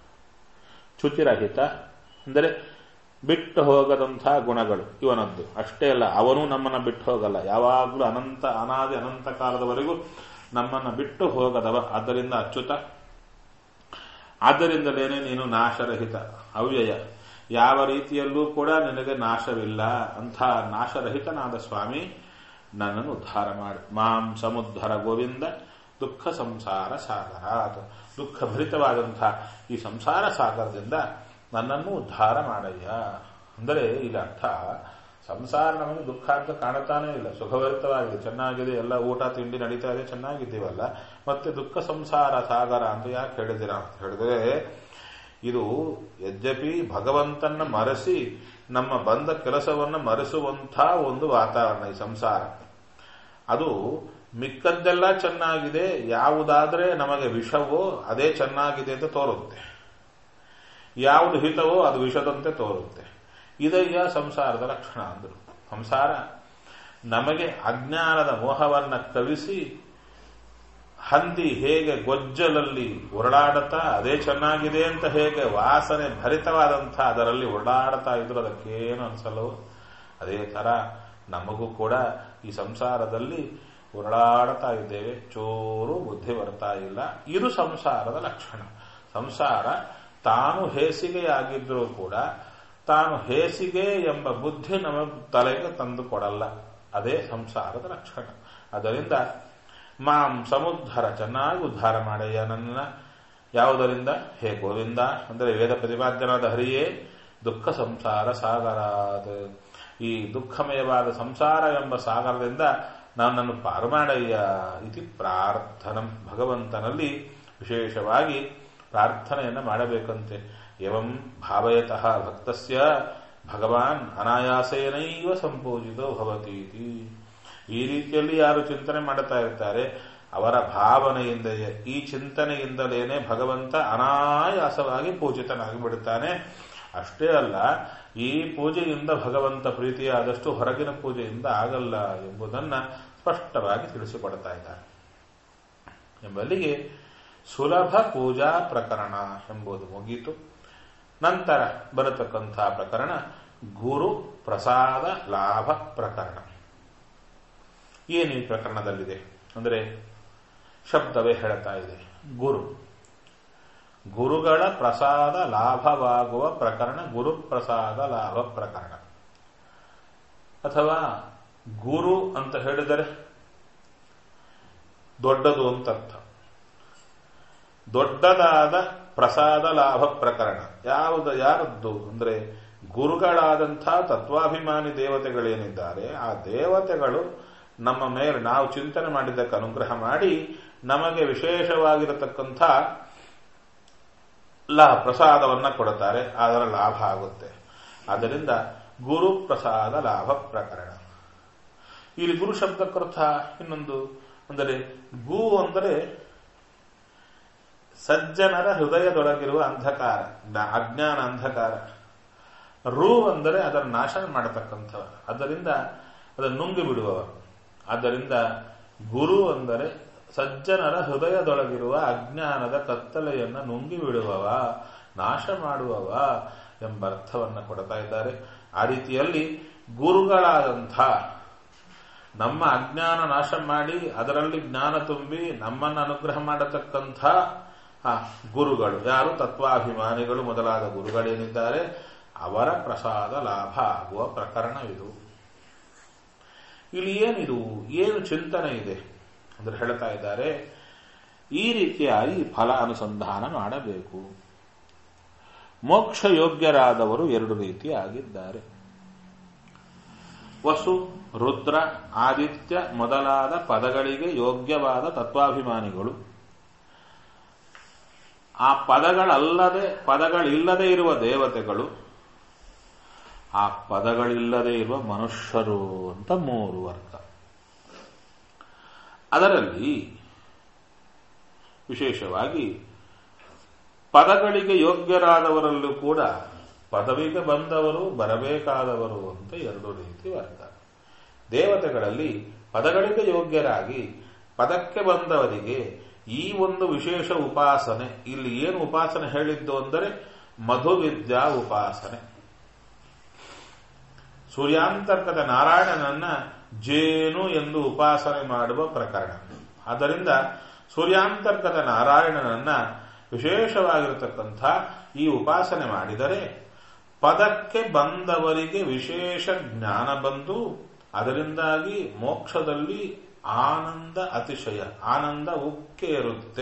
ಚ್ಯುತಿರಹಿತ ಅಂದರೆ ಬಿಟ್ಟು ಹೋಗದಂತಹ ಗುಣಗಳು ಇವನದ್ದು ಅಷ್ಟೇ ಅಲ್ಲ ಅವನು ನಮ್ಮನ್ನ ಬಿಟ್ಟು ಹೋಗಲ್ಲ ಯಾವಾಗಲೂ ಅನಂತ ಅನಾದಿ ಅನಂತ ಕಾಲದವರೆಗೂ ನಮ್ಮನ್ನ ಬಿಟ್ಟು ಹೋಗದವ ಆದ್ದರಿಂದ ಅಚ್ಯುತ ಆದ್ದರಿಂದಲೇನೆ ನೀನು ನಾಶರಹಿತ ಅವ್ಯಯ ಯಾವ ರೀತಿಯಲ್ಲೂ ಕೂಡ ನಿನಗೆ ನಾಶವಿಲ್ಲ ಅಂಥ ನಾಶರಹಿತನಾದ ಸ್ವಾಮಿ ನನ್ನನ್ನು ಉದ್ಧಾರ ಮಾಡಿ ಮಾಂ ಸಮುದ್ಧರ ಗೋವಿಂದ ದುಃಖ ಸಂಸಾರ ಸಾಗರ ದುಃಖ ಭರಿತವಾದಂಥ ಈ ಸಂಸಾರ ಸಾಗರದಿಂದ ನನ್ನನ್ನು ಉದ್ಧಾರ ಮಾಡಯ್ಯ ಅಂದರೆ ಈಗ ಅರ್ಥ ಸಂಸಾರ ನಮಗೆ ದುಃಖ ಅಂತ ಕಾಣುತ್ತಾನೇ ಇಲ್ಲ ಸುಖಭರಿತವಾಗಿದೆ ಚೆನ್ನಾಗಿದೆ ಎಲ್ಲ ಊಟ ತಿಂಡಿ ನಡೀತಾ ಇದೆ ಚೆನ್ನಾಗಿದ್ದೀವಲ್ಲ ಮತ್ತೆ ದುಃಖ ಸಂಸಾರ ಸಾಗರ ಅಂತ ಯಾಕೆ ಹೇಳಿದಿರ ಅಂತ ಹೇಳಿದ್ರೆ ಇದು ಯದ್ಯಪಿ ಭಗವಂತನ ಮರೆಸಿ ನಮ್ಮ ಬಂದ ಕೆಲಸವನ್ನು ಮರೆಸುವಂಥ ಒಂದು ವಾತಾವರಣ ಈ ಸಂಸಾರ ಅದು ಮಿಕ್ಕದ್ದೆಲ್ಲ ಚೆನ್ನಾಗಿದೆ ಯಾವುದಾದ್ರೆ ನಮಗೆ ವಿಷವೋ ಅದೇ ಚೆನ್ನಾಗಿದೆ ಅಂತ ತೋರುತ್ತೆ ಯಾವುದು ಹಿತವೋ ಅದು ವಿಷದಂತೆ ತೋರುತ್ತೆ ಇದಯ್ಯ ಸಂಸಾರದ ಲಕ್ಷಣ ಅಂದರು ಸಂಸಾರ ನಮಗೆ ಅಜ್ಞಾನದ ಮೋಹವನ್ನ ಕವಿಸಿ ಹಂದಿ ಹೇಗೆ ಗೊಜ್ಜಲಲ್ಲಿ ಉರುಳಾಡುತ್ತಾ ಅದೇ ಚೆನ್ನಾಗಿದೆ ಅಂತ ಹೇಗೆ ವಾಸನೆ ಭರಿತವಾದಂಥ ಅದರಲ್ಲಿ ಉರುಳಾಡ್ತಾ ಇದ್ರು ಅದಕ್ಕೇನು ಅನ್ಸಲ್ಲವೋ ಅದೇ ತರ ನಮಗೂ ಕೂಡ ಈ ಸಂಸಾರದಲ್ಲಿ ಉರುಳಾಡ್ತಾ ಇದ್ದೇವೆ ಚೂರು ಬುದ್ಧಿ ಬರ್ತಾ ಇಲ್ಲ ಇದು ಸಂಸಾರದ ಲಕ್ಷಣ ಸಂಸಾರ ತಾನು ಹೇಸಿಗೆಯಾಗಿದ್ರೂ ಕೂಡ ತಾನು ಹೇಸಿಗೆ ಎಂಬ ಬುದ್ಧಿ ನಮ್ಮ ತಲೆಗೆ ತಂದು ಕೊಡಲ್ಲ ಅದೇ ಸಂಸಾರದ ಲಕ್ಷಣ ಅದರಿಂದ ಮಾಂ ಸಮುದ್ಧರ ಚೆನ್ನಾಗಿ ಉದ್ಧಾರ ಮಾಡಯ್ಯ ನನ್ನ ಯಾವುದರಿಂದ ಹೇ ಗೋವಿಂದ ಅಂದರೆ ವೇದ ಪ್ರತಿಪಾದ್ಯನಾದ ಹರಿಯೇ ದುಃಖ ಸಂಸಾರ ಸಾಗರ ಈ ದುಃಖಮಯವಾದ ಸಂಸಾರ ಎಂಬ ಸಾಗರದಿಂದ ನನ್ನನ್ನು ಪಾರು ಮಾಡಯ್ಯ ಇತಿ ಪ್ರಾರ್ಥನಂ ಭಗವಂತನಲ್ಲಿ ವಿಶೇಷವಾಗಿ ಪ್ರಾರ್ಥನೆಯನ್ನು ಮಾಡಬೇಕಂತೆ ಎವಂ ಭಾವಯತಃ ಭಕ್ತಸ್ಯ ಭಗವಾನ್ ಅನಾಯಾಸೇನೈವ ಸಂಪೂಜಿತೋ ಭವತೀತಿ ಈ ರೀತಿಯಲ್ಲಿ ಯಾರು ಚಿಂತನೆ ಮಾಡುತ್ತಾ ಇರ್ತಾರೆ ಅವರ ಭಾವನೆಯಿಂದ ಈ ಚಿಂತನೆಯಿಂದಲೇನೆ ಭಗವಂತ ಅನಾಯಾಸವಾಗಿ ಪೂಜಿತನಾಗಿ ಬಿಡುತ್ತಾನೆ ಅಷ್ಟೇ ಅಲ್ಲ ಈ ಪೂಜೆಯಿಂದ ಭಗವಂತ ಪ್ರೀತಿಯಾದಷ್ಟು ಹೊರಗಿನ ಪೂಜೆಯಿಂದ ಆಗಲ್ಲ ಎಂಬುದನ್ನ ಸ್ಪಷ್ಟವಾಗಿ ತಿಳಿಸಿಕೊಡ್ತಾ ಇದ್ದಾರೆ ಎಂಬಲ್ಲಿಗೆ ಸುಲಭ ಪೂಜಾ ಪ್ರಕರಣ ಎಂಬುದು ಮುಗೀತು ನಂತರ ಬರತಕ್ಕಂಥ ಪ್ರಕರಣ ಗುರು ಪ್ರಸಾದ ಲಾಭ ಪ್ರಕರಣ ಏನು ಈ ಪ್ರಕರಣದಲ್ಲಿದೆ ಅಂದರೆ ಶಬ್ದವೇ ಹೇಳ್ತಾ ಇದೆ ಗುರು ಗುರುಗಳ ಪ್ರಸಾದ ಲಾಭವಾಗುವ ಪ್ರಕರಣ ಗುರು ಪ್ರಸಾದ ಲಾಭ ಪ್ರಕರಣ ಅಥವಾ ಗುರು ಅಂತ ಹೇಳಿದರೆ ದೊಡ್ಡದು ಅಂತ ಅರ್ಥ ದೊಡ್ಡದಾದ ಪ್ರಸಾದ ಲಾಭ ಪ್ರಕರಣ ಯಾವುದು ಯಾರದ್ದು ಅಂದ್ರೆ ಗುರುಗಳಾದಂಥ ತತ್ವಾಭಿಮಾನಿ ದೇವತೆಗಳೇನಿದ್ದಾರೆ ಆ ದೇವತೆಗಳು ನಮ್ಮ ಮೇಲೆ ನಾವು ಚಿಂತನೆ ಮಾಡಿದ್ದಕ್ಕೆ ಅನುಗ್ರಹ ಮಾಡಿ ನಮಗೆ ವಿಶೇಷವಾಗಿರತಕ್ಕಂಥ ಲಾ ಪ್ರಸಾದವನ್ನ ಕೊಡುತ್ತಾರೆ ಅದರ ಲಾಭ ಆಗುತ್ತೆ ಆದ್ದರಿಂದ ಗುರು ಪ್ರಸಾದ ಲಾಭ ಪ್ರಕರಣ ಇಲ್ಲಿ ಗುರು ಶಬ್ದಕ್ಕರ್ಥ ಇನ್ನೊಂದು ಅಂದರೆ ಗು ಅಂದರೆ ಸಜ್ಜನರ ಹೃದಯದೊಳಗಿರುವ ಅಂಧಕಾರ ಅಜ್ಞಾನ ಅಂಧಕಾರ ರು ಅಂದರೆ ಅದನ್ನು ನಾಶ ಮಾಡತಕ್ಕಂಥವ ಆದ್ದರಿಂದ ಅದನ್ನು ನುಂಗಿ ಬಿಡುವವ ಆದ್ದರಿಂದ ಗುರು ಅಂದರೆ ಸಜ್ಜನರ ಹೃದಯದೊಳಗಿರುವ ಅಜ್ಞಾನದ ಕತ್ತಲೆಯನ್ನು ನುಂಗಿ ಬಿಡುವವ ನಾಶ ಮಾಡುವವ ಎಂಬ ಅರ್ಥವನ್ನು ಕೊಡ್ತಾ ಇದ್ದಾರೆ ಆ ರೀತಿಯಲ್ಲಿ ಗುರುಗಳಾದಂಥ ನಮ್ಮ ಅಜ್ಞಾನ ನಾಶ ಮಾಡಿ ಅದರಲ್ಲಿ ಜ್ಞಾನ ತುಂಬಿ ನಮ್ಮನ್ನು ಅನುಗ್ರಹ ಮಾಡತಕ್ಕಂಥ ಆ ಗುರುಗಳು ಯಾರು ತತ್ವಾಭಿಮಾನಿಗಳು ಮೊದಲಾದ ಗುರುಗಳೇನಿದ್ದಾರೆ ಅವರ ಪ್ರಸಾದ ಲಾಭ ಆಗುವ ಪ್ರಕರಣವಿದು ಇಲ್ಲಿ ಏನಿದು ಏನು ಚಿಂತನೆ ಇದೆ ಅಂದ್ರೆ ಹೇಳ್ತಾ ಇದ್ದಾರೆ ಈ ರೀತಿಯಾಗಿ ಫಲ ಅನುಸಂಧಾನ ಮಾಡಬೇಕು ಮೋಕ್ಷ ಯೋಗ್ಯರಾದವರು ಎರಡು ರೀತಿಯಾಗಿದ್ದಾರೆ ವಸು ರುದ್ರ ಆದಿತ್ಯ ಮೊದಲಾದ ಪದಗಳಿಗೆ ಯೋಗ್ಯವಾದ ತತ್ವಾಭಿಮಾನಿಗಳು ಆ ಪದಗಳಲ್ಲದೆ ಪದಗಳಿಲ್ಲದೆ ಇರುವ ದೇವತೆಗಳು ಆ ಪದಗಳಿಲ್ಲದೆ ಇರುವ ಮನುಷ್ಯರು ಅಂತ ಮೂರು ವರ್ಗ ಅದರಲ್ಲಿ ವಿಶೇಷವಾಗಿ ಪದಗಳಿಗೆ ಯೋಗ್ಯರಾದವರಲ್ಲೂ ಕೂಡ ಪದವಿಗೆ ಬಂದವರು ಬರಬೇಕಾದವರು ಅಂತ ಎರಡು ರೀತಿ ವರ್ಗ ದೇವತೆಗಳಲ್ಲಿ ಪದಗಳಿಗೆ ಯೋಗ್ಯರಾಗಿ ಪದಕ್ಕೆ ಬಂದವರಿಗೆ ಈ ಒಂದು ವಿಶೇಷ ಉಪಾಸನೆ ಇಲ್ಲಿ ಏನು ಉಪಾಸನೆ ಹೇಳಿದ್ದು ಅಂದರೆ ಮಧುವಿದ್ಯಾ ಉಪಾಸನೆ ಸೂರ್ಯಾಂತರ್ಗತ ನಾರಾಯಣನನ್ನ ಜೇನು ಎಂದು ಉಪಾಸನೆ ಮಾಡುವ ಪ್ರಕರಣ ಆದ್ದರಿಂದ ಸೂರ್ಯಾಂತರ್ಗತ ನಾರಾಯಣನನ್ನ ವಿಶೇಷವಾಗಿರತಕ್ಕಂಥ ಈ ಉಪಾಸನೆ ಮಾಡಿದರೆ ಪದಕ್ಕೆ ಬಂದವರಿಗೆ ವಿಶೇಷ ಜ್ಞಾನ ಬಂದು ಅದರಿಂದಾಗಿ ಮೋಕ್ಷದಲ್ಲಿ ಆನಂದ ಅತಿಶಯ ಆನಂದ ಉಕ್ಕೆ ಇರುತ್ತೆ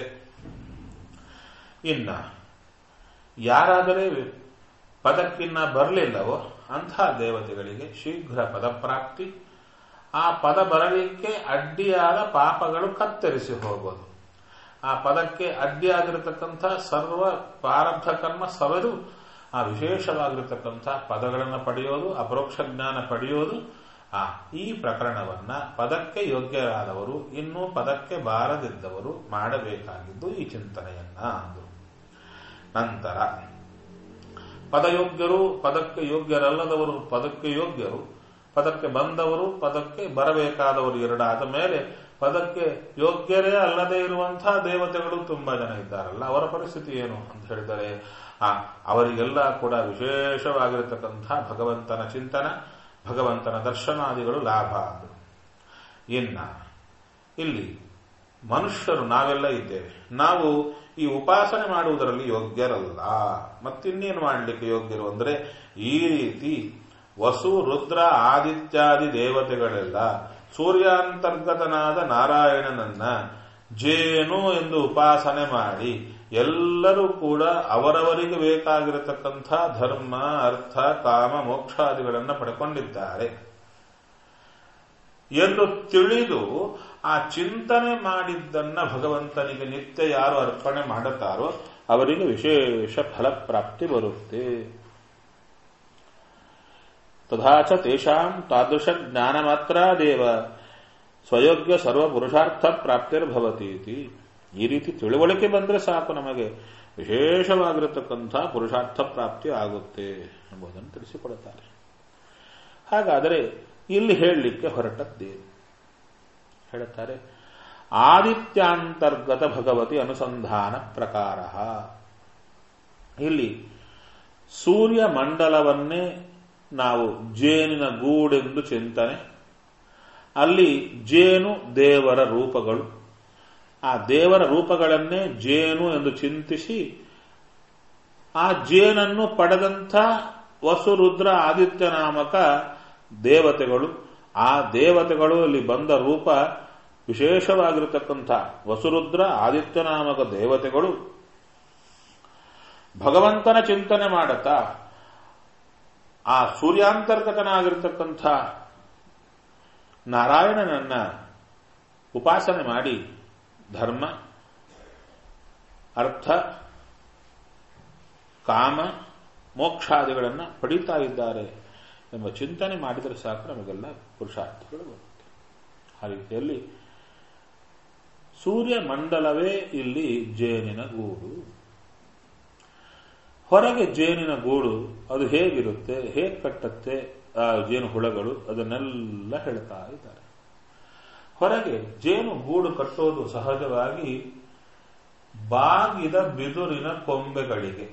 ಇನ್ನ ಯಾರಾದರೆ ಪದಕ್ಕಿನ್ನ ಬರಲಿಲ್ಲವೋ ಅಂಥ ದೇವತೆಗಳಿಗೆ ಶೀಘ್ರ ಪದಪ್ರಾಪ್ತಿ ಆ ಪದ ಬರಲಿಕ್ಕೆ ಅಡ್ಡಿಯಾದ ಪಾಪಗಳು ಕತ್ತರಿಸಿ ಹೋಗೋದು ಆ ಪದಕ್ಕೆ ಅಡ್ಡಿಯಾಗಿರತಕ್ಕಂಥ ಸರ್ವ ಪ್ರಾರಬ್ಧ ಕರ್ಮ ಸವೆದು ಆ ವಿಶೇಷವಾಗಿರತಕ್ಕಂಥ ಪದಗಳನ್ನು ಪಡೆಯೋದು ಅಪರೋಕ್ಷ ಜ್ಞಾನ ಪಡೆಯೋದು ಆ ಈ ಪ್ರಕರಣವನ್ನ ಪದಕ್ಕೆ ಯೋಗ್ಯರಾದವರು ಇನ್ನೂ ಪದಕ್ಕೆ ಬಾರದಿದ್ದವರು ಮಾಡಬೇಕಾಗಿದ್ದು ಈ ಚಿಂತನೆಯನ್ನ ಅಂದರು ನಂತರ ಪದಯೋಗ್ಯರು ಪದಕ್ಕೆ ಯೋಗ್ಯರಲ್ಲದವರು ಪದಕ್ಕೆ ಯೋಗ್ಯರು ಪದಕ್ಕೆ ಬಂದವರು ಪದಕ್ಕೆ ಬರಬೇಕಾದವರು ಎರಡಾದ ಮೇಲೆ ಪದಕ್ಕೆ ಯೋಗ್ಯರೇ ಅಲ್ಲದೆ ಇರುವಂತಹ ದೇವತೆಗಳು ತುಂಬಾ ಜನ ಇದ್ದಾರಲ್ಲ ಅವರ ಪರಿಸ್ಥಿತಿ ಏನು ಅಂತ ಹೇಳಿದರೆ ಆ ಅವರಿಗೆಲ್ಲ ಕೂಡ ವಿಶೇಷವಾಗಿರತಕ್ಕಂಥ ಭಗವಂತನ ಚಿಂತನ ಭಗವಂತನ ದರ್ಶನಾದಿಗಳು ಲಾಭ ಅದು ಇನ್ನ ಇಲ್ಲಿ ಮನುಷ್ಯರು ನಾವೆಲ್ಲ ಇದ್ದೇವೆ ನಾವು ಈ ಉಪಾಸನೆ ಮಾಡುವುದರಲ್ಲಿ ಯೋಗ್ಯರಲ್ಲ ಮತ್ತಿನ್ನೇನು ಮಾಡಲಿಕ್ಕೆ ಯೋಗ್ಯರು ಅಂದರೆ ಈ ರೀತಿ ವಸು ರುದ್ರ ಆದಿತ್ಯಾದಿ ದೇವತೆಗಳೆಲ್ಲ ಸೂರ್ಯಾಂತರ್ಗತನಾದ ನಾರಾಯಣನನ್ನ ಜೇನು ಎಂದು ಉಪಾಸನೆ ಮಾಡಿ ಎಲ್ಲರೂ ಕೂಡ ಅವರವರಿಗೆ ಬೇಕಾಗಿರತಕ್ಕಂಥ ಧರ್ಮ ಅರ್ಥ ಕಾಮ ಮೋಕ್ಷಾದಿಗಳನ್ನು ಪಡ್ಕೊಂಡಿದ್ದಾರೆ ಎಂದು ತಿಳಿದು ಆ ಚಿಂತನೆ ಮಾಡಿದ್ದನ್ನ ಭಗವಂತನಿಗೆ ನಿತ್ಯ ಯಾರು ಅರ್ಪಣೆ ಮಾಡುತ್ತಾರೋ ಅವರಿಗೆ ವಿಶೇಷ ಫಲಪ್ರಾಪ್ತಿ ಬರುತ್ತೆ ತಥಾಚ ತೇಷಾಂ ತಾದೃಶ ಜ್ಞಾನ ಮಾತ್ರ ದೇವ ಸ್ವಯೋಗ್ಯ ಸರ್ವ ಪುರುಷಾರ್ಥ ಪ್ರಾಪ್ತಿರ್ಭವತಿ ಈ ರೀತಿ ತಿಳುವಳಿಕೆ ಬಂದರೆ ಸಾಕು ನಮಗೆ ವಿಶೇಷವಾಗಿರತಕ್ಕಂಥ ಪುರುಷಾರ್ಥ ಪ್ರಾಪ್ತಿ ಆಗುತ್ತೆ ಎಂಬುದನ್ನು ತಿಳಿಸಿಕೊಡುತ್ತಾರೆ ಹಾಗಾದರೆ ಇಲ್ಲಿ ಹೇಳಲಿಕ್ಕೆ ಹೊರಟದ್ದೇನು ಹೇಳುತ್ತಾರೆ ಆದಿತ್ಯಾಂತರ್ಗತ ಭಗವತಿ ಅನುಸಂಧಾನ ಪ್ರಕಾರ ಇಲ್ಲಿ ಸೂರ್ಯ ಮಂಡಲವನ್ನೇ ನಾವು ಜೇನಿನ ಗೂಡೆಂದು ಚಿಂತನೆ ಅಲ್ಲಿ ಜೇನು ದೇವರ ರೂಪಗಳು ಆ ದೇವರ ರೂಪಗಳನ್ನೇ ಜೇನು ಎಂದು ಚಿಂತಿಸಿ ಆ ಜೇನನ್ನು ಪಡೆದಂಥ ವಸುರುದ್ರ ಆದಿತ್ಯ ನಾಮಕ ದೇವತೆಗಳು ಆ ದೇವತೆಗಳು ಅಲ್ಲಿ ಬಂದ ರೂಪ ವಿಶೇಷವಾಗಿರತಕ್ಕಂಥ ವಸುರುದ್ರ ಆದಿತ್ಯ ನಾಮಕ ದೇವತೆಗಳು ಭಗವಂತನ ಚಿಂತನೆ ಮಾಡುತ್ತಾ ಆ ಸೂರ್ಯಾಂತರ್ಗತನಾಗಿರ್ತಕ್ಕಂಥ ನಾರಾಯಣನನ್ನ ಉಪಾಸನೆ ಮಾಡಿ ಧರ್ಮ ಅರ್ಥ ಕಾಮ ಮೋಕ್ಷಾದಿಗಳನ್ನು ಪಡೀತಾ ಇದ್ದಾರೆ ಎಂಬ ಚಿಂತನೆ ಮಾಡಿದರೆ ಸಾಕು ನಮಗೆಲ್ಲ ಪುರುಷಾರ್ಥಗಳು ಬರುತ್ತೆ ಆ ರೀತಿಯಲ್ಲಿ ಸೂರ್ಯ ಮಂಡಲವೇ ಇಲ್ಲಿ ಜೇನಿನ ಗೂಡು ಹೊರಗೆ ಜೇನಿನ ಗೂಡು ಅದು ಹೇಗಿರುತ್ತೆ ಹೇಗೆ ಕಟ್ಟತ್ತೆ ಆ ಜೇನು ಹುಳಗಳು ಅದನ್ನೆಲ್ಲ ಹೇಳ್ತಾ ಇದ್ದಾರೆ ಹೊರಗೆ ಜೇನು ಗೂಡು ಕಟ್ಟೋದು ಸಹಜವಾಗಿ ಬಾಗಿದ ಬಿದುರಿನ ಕೊಂಬೆಗಳಿಗೆ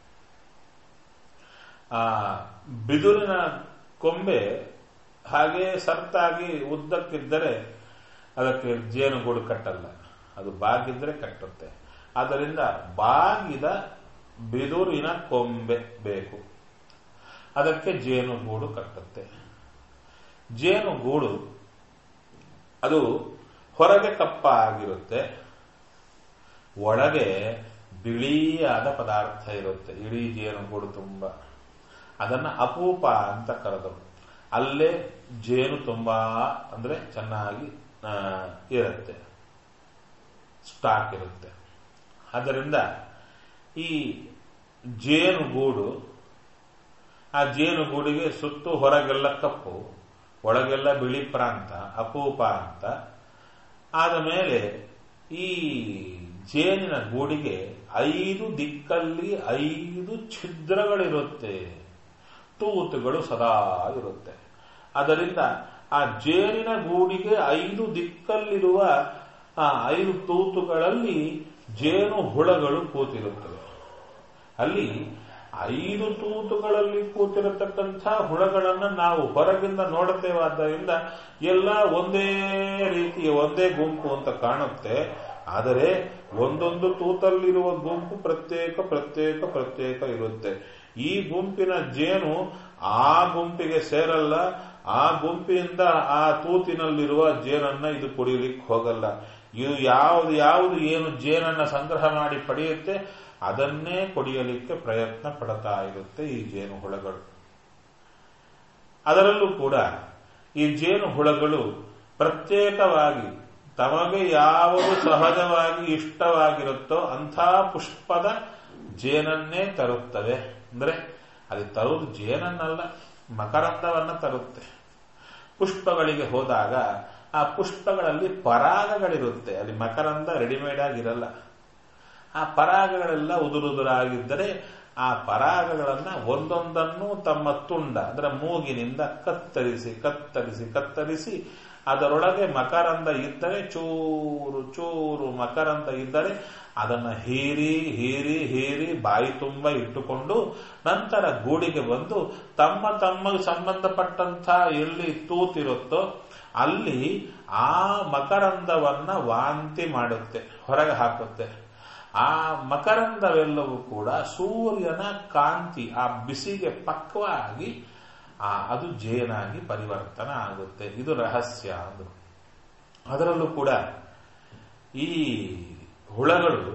ಆ ಬಿದುರಿನ ಕೊಂಬೆ ಹಾಗೆ ಸರ್ತಾಗಿ ಉದ್ದಕ್ಕಿದ್ದರೆ ಅದಕ್ಕೆ ಜೇನುಗೂಡು ಕಟ್ಟಲ್ಲ ಅದು ಬಾಗಿದ್ರೆ ಕಟ್ಟುತ್ತೆ ಆದ್ದರಿಂದ ಬಾಗಿದ ಬಿದುರಿನ ಕೊಂಬೆ ಬೇಕು ಅದಕ್ಕೆ ಜೇನುಗೂಡು ಕಟ್ಟುತ್ತೆ ಜೇನುಗೂಡು ಅದು ಹೊರಗೆ ಕಪ್ಪ ಆಗಿರುತ್ತೆ ಒಳಗೆ ಬಿಳಿಯಾದ ಪದಾರ್ಥ ಇರುತ್ತೆ ಇಡೀ ಜೇನುಗೂಡು ತುಂಬ ಅದನ್ನ ಅಪೂಪ ಅಂತ ಕರೆದರು ಅಲ್ಲೇ ಜೇನು ತುಂಬಾ ಅಂದ್ರೆ ಚೆನ್ನಾಗಿ ಇರುತ್ತೆ ಸ್ಟಾಕ್ ಇರುತ್ತೆ ಆದ್ದರಿಂದ ಈ ಜೇನುಗೂಡು ಆ ಜೇನುಗೂಡಿಗೆ ಸುತ್ತು ಹೊರಗೆಲ್ಲ ಕಪ್ಪು ಒಳಗೆಲ್ಲ ಬಿಳಿ ಪ್ರಾಂತ ಅಪೂಪ ಅಂತ ಆದ ಮೇಲೆ ಈ ಜೇನಿನ ಗೂಡಿಗೆ ಐದು ದಿಕ್ಕಲ್ಲಿ ಐದು ಛಿದ್ರಗಳಿರುತ್ತೆ ತೂತುಗಳು ಸದಾ ಇರುತ್ತೆ ಅದರಿಂದ ಆ ಜೇನಿನ ಗೂಡಿಗೆ ಐದು ದಿಕ್ಕಲ್ಲಿರುವ ಆ ಐದು ತೂತುಗಳಲ್ಲಿ ಜೇನು ಹುಳಗಳು ಕೂತಿರುತ್ತವೆ ಅಲ್ಲಿ ಐದು ತೂತುಗಳಲ್ಲಿ ಕೂತಿರತಕ್ಕಂಥ ಹುಳಗಳನ್ನು ನಾವು ಹೊರಗಿಂದ ನೋಡುತ್ತೇವಾದ್ದರಿಂದ ಎಲ್ಲ ಒಂದೇ ರೀತಿಯ ಒಂದೇ ಗುಂಪು ಅಂತ ಕಾಣುತ್ತೆ ಆದರೆ ಒಂದೊಂದು ತೂತಲ್ಲಿರುವ ಗುಂಪು ಪ್ರತ್ಯೇಕ ಪ್ರತ್ಯೇಕ ಪ್ರತ್ಯೇಕ ಇರುತ್ತೆ ಈ ಗುಂಪಿನ ಜೇನು ಆ ಗುಂಪಿಗೆ ಸೇರಲ್ಲ ಆ ಗುಂಪಿನಿಂದ ಆ ತೂತಿನಲ್ಲಿರುವ ಜೇನನ್ನ ಇದು ಕುಡಿಯಲಿಕ್ಕೆ ಹೋಗಲ್ಲ ಇದು ಯಾವುದು ಯಾವುದು ಏನು ಜೇನನ್ನ ಸಂಗ್ರಹ ಮಾಡಿ ಪಡೆಯುತ್ತೆ ಅದನ್ನೇ ಕುಡಿಯಲಿಕ್ಕೆ ಪ್ರಯತ್ನ ಪಡ್ತಾ ಇರುತ್ತೆ ಈ ಜೇನು ಹುಳಗಳು ಅದರಲ್ಲೂ ಕೂಡ ಈ ಜೇನು ಹುಳಗಳು ಪ್ರತ್ಯೇಕವಾಗಿ ತಮಗೆ ಯಾವುದು ಸಹಜವಾಗಿ ಇಷ್ಟವಾಗಿರುತ್ತೋ ಅಂಥ ಪುಷ್ಪದ ಜೇನನ್ನೇ ತರುತ್ತವೆ ಅಂದ್ರೆ ಅಲ್ಲಿ ತರುವುದು ಜೇನನ್ನಲ್ಲ ಮಕರಂದವನ್ನ ತರುತ್ತೆ ಪುಷ್ಪಗಳಿಗೆ ಹೋದಾಗ ಆ ಪುಷ್ಪಗಳಲ್ಲಿ ಪರಾಗಗಳಿರುತ್ತೆ ಅಲ್ಲಿ ಮಕರಂದ ರೆಡಿಮೇಡ್ ಆಗಿರಲ್ಲ ಆ ಪರಾಗಗಳೆಲ್ಲ ಉದುರುದುರಾಗಿದ್ದರೆ ಆ ಪರಾಗಗಳನ್ನ ಒಂದೊಂದನ್ನು ತಮ್ಮ ತುಂಡ ಅಂದ್ರೆ ಮೂಗಿನಿಂದ ಕತ್ತರಿಸಿ ಕತ್ತರಿಸಿ ಕತ್ತರಿಸಿ ಅದರೊಳಗೆ ಮಕರಂದ ಇದ್ದರೆ ಚೂರು ಚೂರು ಮಕರಂದ ಇದ್ದರೆ ಅದನ್ನ ಹೀರಿ ಹೀರಿ ಹೀರಿ ಬಾಯಿ ತುಂಬ ಇಟ್ಟುಕೊಂಡು ನಂತರ ಗೂಡಿಗೆ ಬಂದು ತಮ್ಮ ತಮ್ಮ ಸಂಬಂಧಪಟ್ಟಂತ ಎಲ್ಲಿ ತೂತಿರುತ್ತೋ ಅಲ್ಲಿ ಆ ಮಕರಂದವನ್ನ ವಾಂತಿ ಮಾಡುತ್ತೆ ಹೊರಗೆ ಹಾಕುತ್ತೆ ಆ ಮಕರಂದವೆಲ್ಲವೂ ಕೂಡ ಸೂರ್ಯನ ಕಾಂತಿ ಆ ಬಿಸಿಗೆ ಪಕ್ವಾಗಿ ಆ ಅದು ಜೇನಾಗಿ ಪರಿವರ್ತನ ಆಗುತ್ತೆ ಇದು ರಹಸ್ಯ ಅಂದರು ಅದರಲ್ಲೂ ಕೂಡ ಈ ಹುಳಗಳು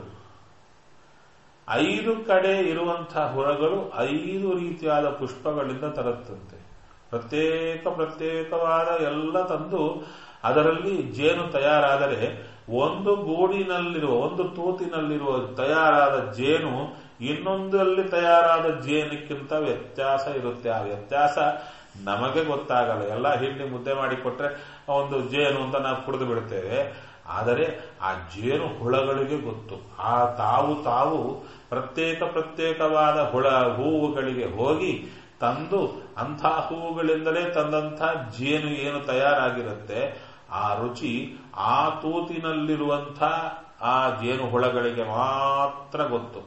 ಐದು ಕಡೆ ಇರುವಂತಹ ಹುಳಗಳು ಐದು ರೀತಿಯಾದ ಪುಷ್ಪಗಳಿಂದ ತರುತ್ತಂತೆ ಪ್ರತ್ಯೇಕ ಪ್ರತ್ಯೇಕವಾದ ಎಲ್ಲ ತಂದು ಅದರಲ್ಲಿ ಜೇನು ತಯಾರಾದರೆ ಒಂದು ಗೂಡಿನಲ್ಲಿರುವ ಒಂದು ತೂತಿನಲ್ಲಿರುವ ತಯಾರಾದ ಜೇನು ಇನ್ನೊಂದರಲ್ಲಿ ತಯಾರಾದ ಜೇನಕ್ಕಿಂತ ವ್ಯತ್ಯಾಸ ಇರುತ್ತೆ ಆ ವ್ಯತ್ಯಾಸ ನಮಗೆ ಗೊತ್ತಾಗಲ್ಲ ಎಲ್ಲ ಹಿಂಡಿ ಮುದ್ದೆ ಮಾಡಿ ಕೊಟ್ರೆ ಒಂದು ಜೇನು ಅಂತ ನಾವು ಕುಡಿದು ಬಿಡ್ತೇವೆ ಆದರೆ ಆ ಜೇನು ಹುಳಗಳಿಗೆ ಗೊತ್ತು ಆ ತಾವು ತಾವು ಪ್ರತ್ಯೇಕ ಪ್ರತ್ಯೇಕವಾದ ಹುಳ ಹೂವುಗಳಿಗೆ ಹೋಗಿ ತಂದು ಅಂಥ ಹೂವುಗಳಿಂದಲೇ ತಂದಂಥ ಜೇನು ಏನು ತಯಾರಾಗಿರುತ್ತೆ ಆ ರುಚಿ ಆ ತೂತಿನಲ್ಲಿರುವಂಥ ಆ ಜೇನು ಹುಳಗಳಿಗೆ ಮಾತ್ರ ಗೊತ್ತು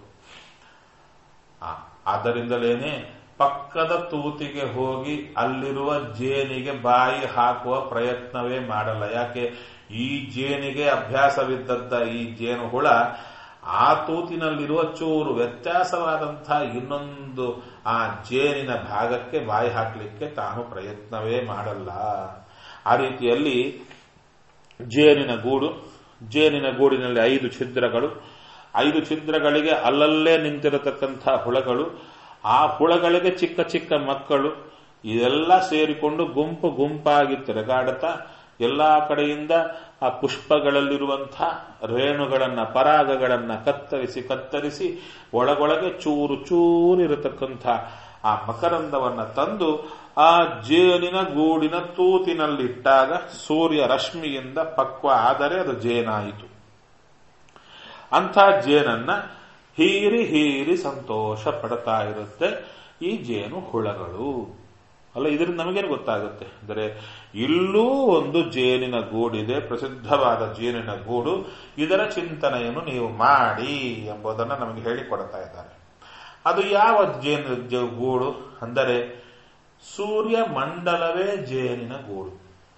ಆದ್ದರಿಂದಲೇನೆ ಪಕ್ಕದ ತೂತಿಗೆ ಹೋಗಿ ಅಲ್ಲಿರುವ ಜೇನಿಗೆ ಬಾಯಿ ಹಾಕುವ ಪ್ರಯತ್ನವೇ ಮಾಡಲ್ಲ ಯಾಕೆ ಈ ಜೇನಿಗೆ ಅಭ್ಯಾಸವಿದ್ದದ್ದ ಈ ಜೇನು ಹುಳ ಆ ತೂತಿನಲ್ಲಿರುವ ಚೂರು ವ್ಯತ್ಯಾಸವಾದಂತಹ ಇನ್ನೊಂದು ಆ ಜೇನಿನ ಭಾಗಕ್ಕೆ ಬಾಯಿ ಹಾಕಲಿಕ್ಕೆ ತಾನು ಪ್ರಯತ್ನವೇ ಮಾಡಲ್ಲ ಆ ರೀತಿಯಲ್ಲಿ ಜೇನಿನ ಗೂಡು ಜೇನಿನ ಗೂಡಿನಲ್ಲಿ ಐದು ಛಿದ್ರಗಳು ಐದು ಛಿದ್ರಗಳಿಗೆ ಅಲ್ಲಲ್ಲೇ ನಿಂತಿರತಕ್ಕಂಥ ಹುಳಗಳು ಆ ಹುಳಗಳಿಗೆ ಚಿಕ್ಕ ಚಿಕ್ಕ ಮಕ್ಕಳು ಇದೆಲ್ಲ ಸೇರಿಕೊಂಡು ಗುಂಪು ಗುಂಪಾಗಿ ತಿರುಗಾಡುತ್ತಾ ಎಲ್ಲಾ ಕಡೆಯಿಂದ ಆ ಪುಷ್ಪಗಳಲ್ಲಿರುವಂತಹ ರೇಣುಗಳನ್ನ ಪರಾಗಗಳನ್ನ ಕತ್ತರಿಸಿ ಕತ್ತರಿಸಿ ಒಳಗೊಳಗೆ ಚೂರು ಚೂರಿರತಕ್ಕಂಥ ಆ ಮಕರಂದವನ್ನ ತಂದು ಆ ಜೇನಿನ ಗೂಡಿನ ತೂತಿನಲ್ಲಿಟ್ಟಾಗ ಸೂರ್ಯ ರಶ್ಮಿಯಿಂದ ಪಕ್ವ ಆದರೆ ಅದು ಜೇನಾಯಿತು ಅಂಥ ಜೇನನ್ನ ಹೀರಿ ಹೀರಿ ಸಂತೋಷ ಪಡ್ತಾ ಇರುತ್ತೆ ಈ ಜೇನು ಹುಳಗಳು ಅಲ್ಲ ಇದರಿಂದ ನಮಗೇನು ಗೊತ್ತಾಗುತ್ತೆ ಅಂದರೆ ಇಲ್ಲೂ ಒಂದು ಜೇನಿನ ಗೂಡಿದೆ ಪ್ರಸಿದ್ಧವಾದ ಜೇನಿನ ಗೂಡು ಇದರ ಚಿಂತನೆಯನ್ನು ನೀವು ಮಾಡಿ ಎಂಬುದನ್ನು ನಮಗೆ ಹೇಳಿಕೊಡ್ತಾ ಇದ್ದಾರೆ ಅದು ಯಾವ ಜೇನು ಗೂಡು ಅಂದರೆ ಸೂರ್ಯ ಮಂಡಲವೇ ಜೇನಿನ ಗೂಡು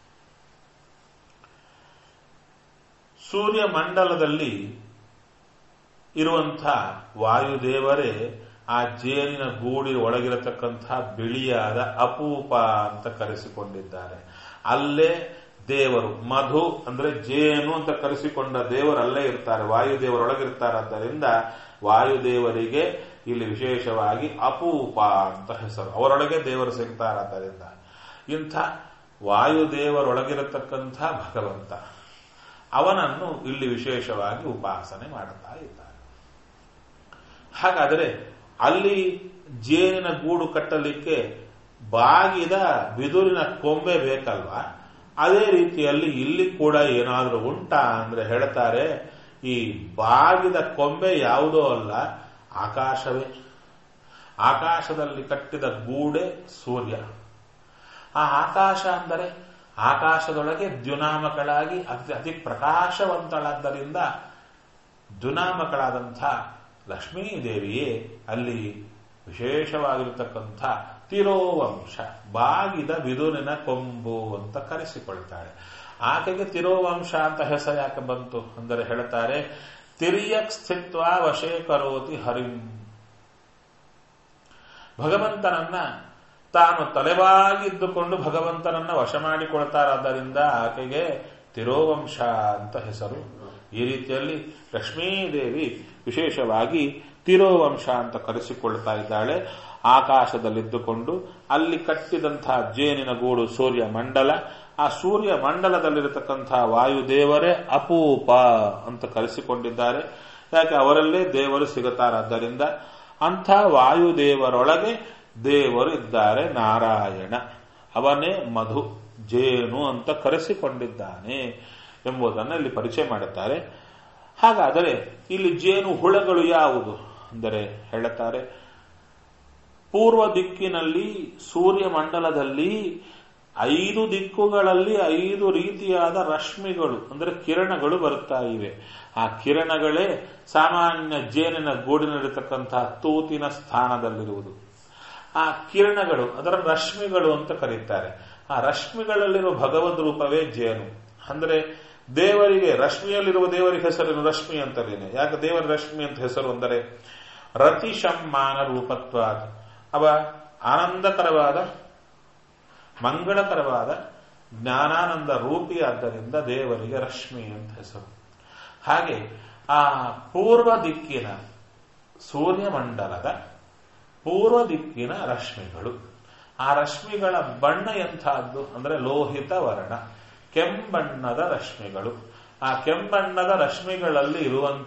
ಸೂರ್ಯ ಮಂಡಲದಲ್ಲಿ ಇರುವಂಥ ವಾಯುದೇವರೇ ಆ ಜೇನಿನ ಗೂಡಿ ಒಳಗಿರತಕ್ಕಂತಹ ಬಿಳಿಯಾದ ಅಪೂಪ ಅಂತ ಕರೆಸಿಕೊಂಡಿದ್ದಾರೆ ಅಲ್ಲೇ ದೇವರು ಮಧು ಅಂದ್ರೆ ಜೇನು ಅಂತ ಕರೆಸಿಕೊಂಡ ದೇವರು ಅಲ್ಲೇ ಇರ್ತಾರೆ ವಾಯುದೇವರೊಳಗಿರ್ತಾರಾದ್ದರಿಂದ ವಾಯುದೇವರಿಗೆ ಇಲ್ಲಿ ವಿಶೇಷವಾಗಿ ಅಪೂಪ ಅಂತ ಹೆಸರು ಅವರೊಳಗೆ ದೇವರು ಸಿಗ್ತಾರಾದ್ದರಿಂದ ಇಂಥ ವಾಯುದೇವರೊಳಗಿರತಕ್ಕಂಥ ಭಗವಂತ ಅವನನ್ನು ಇಲ್ಲಿ ವಿಶೇಷವಾಗಿ ಉಪಾಸನೆ ಮಾಡುತ್ತಾ ಇದ್ದಾರೆ ಹಾಗಾದರೆ ಅಲ್ಲಿ ಜೇನಿನ ಗೂಡು ಕಟ್ಟಲಿಕ್ಕೆ ಬಾಗಿದ ಬಿದುರಿನ ಕೊಂಬೆ ಬೇಕಲ್ವಾ ಅದೇ ರೀತಿಯಲ್ಲಿ ಇಲ್ಲಿ ಕೂಡ ಏನಾದರೂ ಉಂಟಾ ಅಂದ್ರೆ ಹೇಳ್ತಾರೆ ಈ ಬಾಗಿದ ಕೊಂಬೆ ಯಾವುದೋ ಅಲ್ಲ ಆಕಾಶವೇ ಆಕಾಶದಲ್ಲಿ ಕಟ್ಟಿದ ಗೂಡೆ ಸೂರ್ಯ ಆ ಆಕಾಶ ಅಂದರೆ ಆಕಾಶದೊಳಗೆ ದ್ಯುನಾಮಕಳಾಗಿ ಅತಿ ಅತಿ ಪ್ರಕಾಶವಂತಳಾದ್ದರಿಂದ ದ್ಯುನಾಮಕಳಾದಂಥ ಲಕ್ಷ್ಮೀದೇವಿಯೇ ಅಲ್ಲಿ ವಿಶೇಷವಾಗಿರತಕ್ಕಂಥ ತಿರೋವಂಶ ಬಾಗಿದ ಬಿದುರಿನ ಕೊಂಬು ಅಂತ ಕರೆಸಿಕೊಳ್ತಾಳೆ ಆಕೆಗೆ ತಿರೋವಂಶ ಅಂತ ಹೆಸರು ಯಾಕೆ ಬಂತು ಅಂದರೆ ಹೇಳ್ತಾರೆ ತಿರಿಯಕ್ ಸ್ಥಿತ್ವ ವಶೇ ಕರೋತಿ ಹರಿಂ ಭಗವಂತನನ್ನ ತಾನು ತಲೆಬಾಗಿದ್ದುಕೊಂಡು ಭಗವಂತನನ್ನ ವಶ ಮಾಡಿಕೊಳ್ತಾರಾದ್ದರಿಂದ ಆಕೆಗೆ ತಿರೋವಂಶ ಅಂತ ಹೆಸರು ಈ ರೀತಿಯಲ್ಲಿ ಲಕ್ಷ್ಮೀದೇವಿ ವಿಶೇಷವಾಗಿ ತಿರೋವಂಶ ಅಂತ ಕರೆಸಿಕೊಳ್ತಾ ಇದ್ದಾಳೆ ಆಕಾಶದಲ್ಲಿದ್ದುಕೊಂಡು ಅಲ್ಲಿ ಕಟ್ಟಿದಂತಹ ಜೇನಿನ ಗೂಡು ಸೂರ್ಯ ಮಂಡಲ ಆ ಸೂರ್ಯ ಮಂಡಲದಲ್ಲಿರತಕ್ಕಂಥ ವಾಯುದೇವರೇ ಅಪೂಪ ಅಂತ ಕರೆಸಿಕೊಂಡಿದ್ದಾರೆ ಯಾಕೆ ಅವರಲ್ಲೇ ದೇವರು ಸಿಗುತ್ತಾರಾದ್ದರಿಂದ ಅಂಥ ವಾಯುದೇವರೊಳಗೆ ದೇವರು ಇದ್ದಾರೆ ನಾರಾಯಣ ಅವನೇ ಮಧು ಜೇನು ಅಂತ ಕರೆಸಿಕೊಂಡಿದ್ದಾನೆ ಎಂಬುದನ್ನು ಇಲ್ಲಿ ಪರಿಚಯ ಮಾಡುತ್ತಾರೆ ಹಾಗಾದರೆ ಇಲ್ಲಿ ಜೇನು ಹುಳಗಳು ಯಾವುದು ಅಂದರೆ ಹೇಳುತ್ತಾರೆ ಪೂರ್ವ ದಿಕ್ಕಿನಲ್ಲಿ ಸೂರ್ಯಮಂಡಲದಲ್ಲಿ ಐದು ದಿಕ್ಕುಗಳಲ್ಲಿ ಐದು ರೀತಿಯಾದ ರಶ್ಮಿಗಳು ಅಂದರೆ ಕಿರಣಗಳು ಬರುತ್ತಾ ಇವೆ ಆ ಕಿರಣಗಳೇ ಸಾಮಾನ್ಯ ಜೇನಿನ ಗೂಡಿನಲ್ಲಿರತಕ್ಕಂತಹ ತೂತಿನ ಸ್ಥಾನದಲ್ಲಿರುವುದು ಆ ಕಿರಣಗಳು ಅದರ ರಶ್ಮಿಗಳು ಅಂತ ಕರೀತಾರೆ ಆ ರಶ್ಮಿಗಳಲ್ಲಿರುವ ಭಗವದ್ ರೂಪವೇ ಜೇನು ಅಂದ್ರೆ ದೇವರಿಗೆ ರಶ್ಮಿಯಲ್ಲಿರುವ ದೇವರಿಗೆ ಹೆಸರೇನು ರಶ್ಮಿ ಅಂತಲೇನೆ ಯಾಕೆ ದೇವರ ರಶ್ಮಿ ಅಂತ ಹೆಸರು ಅಂದರೆ ರತಿಶಮ್ಮಾನ ರೂಪತ್ವಾದ ಅವ ಆನಂದಕರವಾದ ಮಂಗಳಕರವಾದ ಜ್ಞಾನಾನಂದ ರೂಪಿಯಾದ್ದರಿಂದ ದೇವರಿಗೆ ರಶ್ಮಿ ಅಂತ ಹೆಸರು ಹಾಗೆ ಆ ಪೂರ್ವ ದಿಕ್ಕಿನ ಸೂರ್ಯಮಂಡಲದ ಪೂರ್ವ ದಿಕ್ಕಿನ ರಶ್ಮಿಗಳು ಆ ರಶ್ಮಿಗಳ ಬಣ್ಣ ಎಂಥದ್ದು ಅಂದ್ರೆ ಲೋಹಿತ ವರ್ಣ ಕೆಂಬಣ್ಣದ ರಶ್ಮಿಗಳು ಆ ಕೆಂಬಣ್ಣದ ರಶ್ಮಿಗಳಲ್ಲಿ ಇರುವಂಥ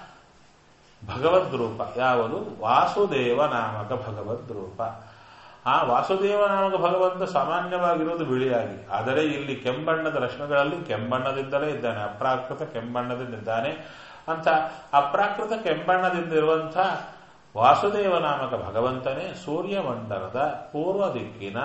ಭಗವದ್ ರೂಪ ಯಾವುದು ವಾಸುದೇವ ನಾಮಕ ಭಗವದ್ ರೂಪ ಆ ವಾಸುದೇವ ನಾಮಕ ಭಗವಂತ ಸಾಮಾನ್ಯವಾಗಿರೋದು ಬಿಳಿಯಾಗಿ ಆದರೆ ಇಲ್ಲಿ ಕೆಂಬಣ್ಣದ ರಶ್ಮಿಗಳಲ್ಲಿ ಕೆಂಬಣ್ಣದಿಂದಲೇ ಇದ್ದಾನೆ ಅಪ್ರಾಕೃತ ಕೆಂಬಣ್ಣದಿಂದಿದ್ದಾನೆ ಅಂತ ಅಪ್ರಾಕೃತ ಕೆಂಬಣ್ಣದಿಂದ ಇರುವಂಥ ವಾಸುದೇವ ನಾಮಕ ಭಗವಂತನೇ ಸೂರ್ಯಮಂಡಲದ ಪೂರ್ವ ದಿಕ್ಕಿನ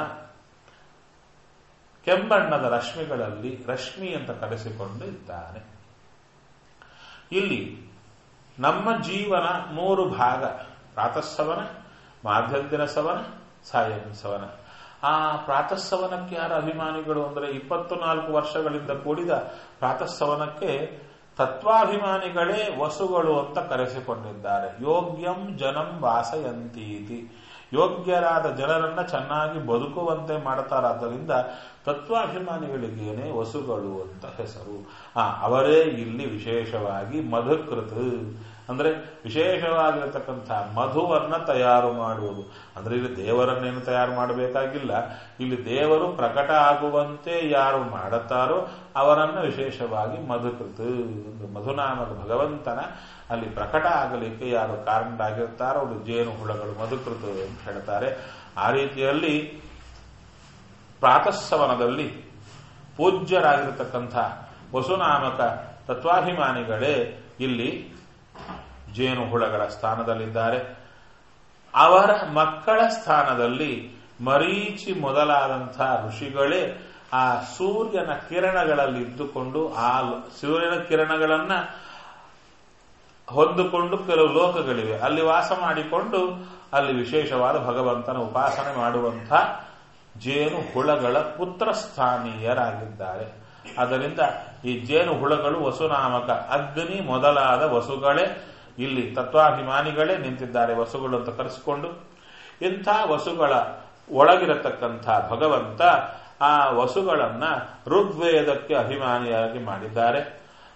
ಕೆಂಬಣ್ಣದ ರಶ್ಮಿಗಳಲ್ಲಿ ರಶ್ಮಿ ಅಂತ ಕರೆಸಿಕೊಂಡು ಇದ್ದಾನೆ ಇಲ್ಲಿ ನಮ್ಮ ಜೀವನ ಮೂರು ಭಾಗ ಪ್ರಾತಃಸವನ ಮಾಧ್ಯಂದಿನ ಸವನ ಸಾಯಂ ಸವನ ಆ ಪ್ರಾತಃಸವನಕ್ಕೆ ಯಾರ ಅಭಿಮಾನಿಗಳು ಅಂದರೆ ಇಪ್ಪತ್ತು ನಾಲ್ಕು ವರ್ಷಗಳಿಂದ ಕೂಡಿದ ಪ್ರಾತಃಸವನಕ್ಕೆ ತತ್ವಾಭಿಮಾನಿಗಳೇ ವಸುಗಳು ಅಂತ ಕರೆಸಿಕೊಂಡಿದ್ದಾರೆ ಯೋಗ್ಯಂ ಜನಂ ವಾಸಯಂತೀತಿ ಯೋಗ್ಯರಾದ ಜನರನ್ನ ಚೆನ್ನಾಗಿ ಬದುಕುವಂತೆ ಮಾಡ್ತಾರಾದ್ದರಿಂದ ತತ್ವಾಭಿಮಾನಿಗಳಿಗೇನೆ ವಸುಗಳು ಅಂತ ಹೆಸರು ಆ ಅವರೇ ಇಲ್ಲಿ ವಿಶೇಷವಾಗಿ ಮಧುಕೃತ ಅಂದ್ರೆ ವಿಶೇಷವಾಗಿರತಕ್ಕಂಥ ಮಧುವನ್ನ ತಯಾರು ಮಾಡುವುದು ಅಂದ್ರೆ ಇಲ್ಲಿ ದೇವರನ್ನೇನು ತಯಾರು ಮಾಡಬೇಕಾಗಿಲ್ಲ ಇಲ್ಲಿ ದೇವರು ಪ್ರಕಟ ಆಗುವಂತೆ ಯಾರು ಮಾಡುತ್ತಾರೋ ಅವರನ್ನ ವಿಶೇಷವಾಗಿ ಮಧುಕೃತ ಮಧುನಾಮಕ ಭಗವಂತನ ಅಲ್ಲಿ ಪ್ರಕಟ ಆಗಲಿಕ್ಕೆ ಯಾರು ಕಾರಣರಾಗಿರ್ತಾರೋ ಅವರು ಜೇನು ಹುಳಗಳು ಮಧುಕೃತ ಅಂತ ಹೇಳ್ತಾರೆ ಆ ರೀತಿಯಲ್ಲಿ ಪ್ರಾತಃಸವನದಲ್ಲಿ ಪೂಜ್ಯರಾಗಿರತಕ್ಕಂಥ ವಸುನಾಮಕ ತತ್ವಾಭಿಮಾನಿಗಳೇ ಇಲ್ಲಿ ಜೇನು ಹುಳಗಳ ಸ್ಥಾನದಲ್ಲಿದ್ದಾರೆ ಅವರ ಮಕ್ಕಳ ಸ್ಥಾನದಲ್ಲಿ ಮರೀಚಿ ಮೊದಲಾದಂಥ ಋಷಿಗಳೇ ಆ ಸೂರ್ಯನ ಕಿರಣಗಳಲ್ಲಿ ಇದ್ದುಕೊಂಡು ಆ ಸೂರ್ಯನ ಕಿರಣಗಳನ್ನ ಹೊಂದಿಕೊಂಡು ಕೆಲವು ಲೋಕಗಳಿವೆ ಅಲ್ಲಿ ವಾಸ ಮಾಡಿಕೊಂಡು ಅಲ್ಲಿ ವಿಶೇಷವಾದ ಭಗವಂತನ ಉಪಾಸನೆ ಮಾಡುವಂಥ ಜೇನು ಹುಳಗಳ ಪುತ್ರ ಸ್ಥಾನೀಯರಾಗಿದ್ದಾರೆ ಅದರಿಂದ ಈ ಜೇನು ಹುಳಗಳು ವಸುನಾಮಕ ಅಗ್ನಿ ಮೊದಲಾದ ವಸುಗಳೇ ಇಲ್ಲಿ ತತ್ವಾಭಿಮಾನಿಗಳೇ ನಿಂತಿದ್ದಾರೆ ವಸುಗಳು ಅಂತ ಕರೆಸಿಕೊಂಡು ಇಂಥ ವಸುಗಳ ಒಳಗಿರತಕ್ಕಂಥ ಭಗವಂತ ಆ ವಸುಗಳನ್ನ ಋಗ್ವೇದಕ್ಕೆ ಅಭಿಮಾನಿಯಾಗಿ ಮಾಡಿದ್ದಾರೆ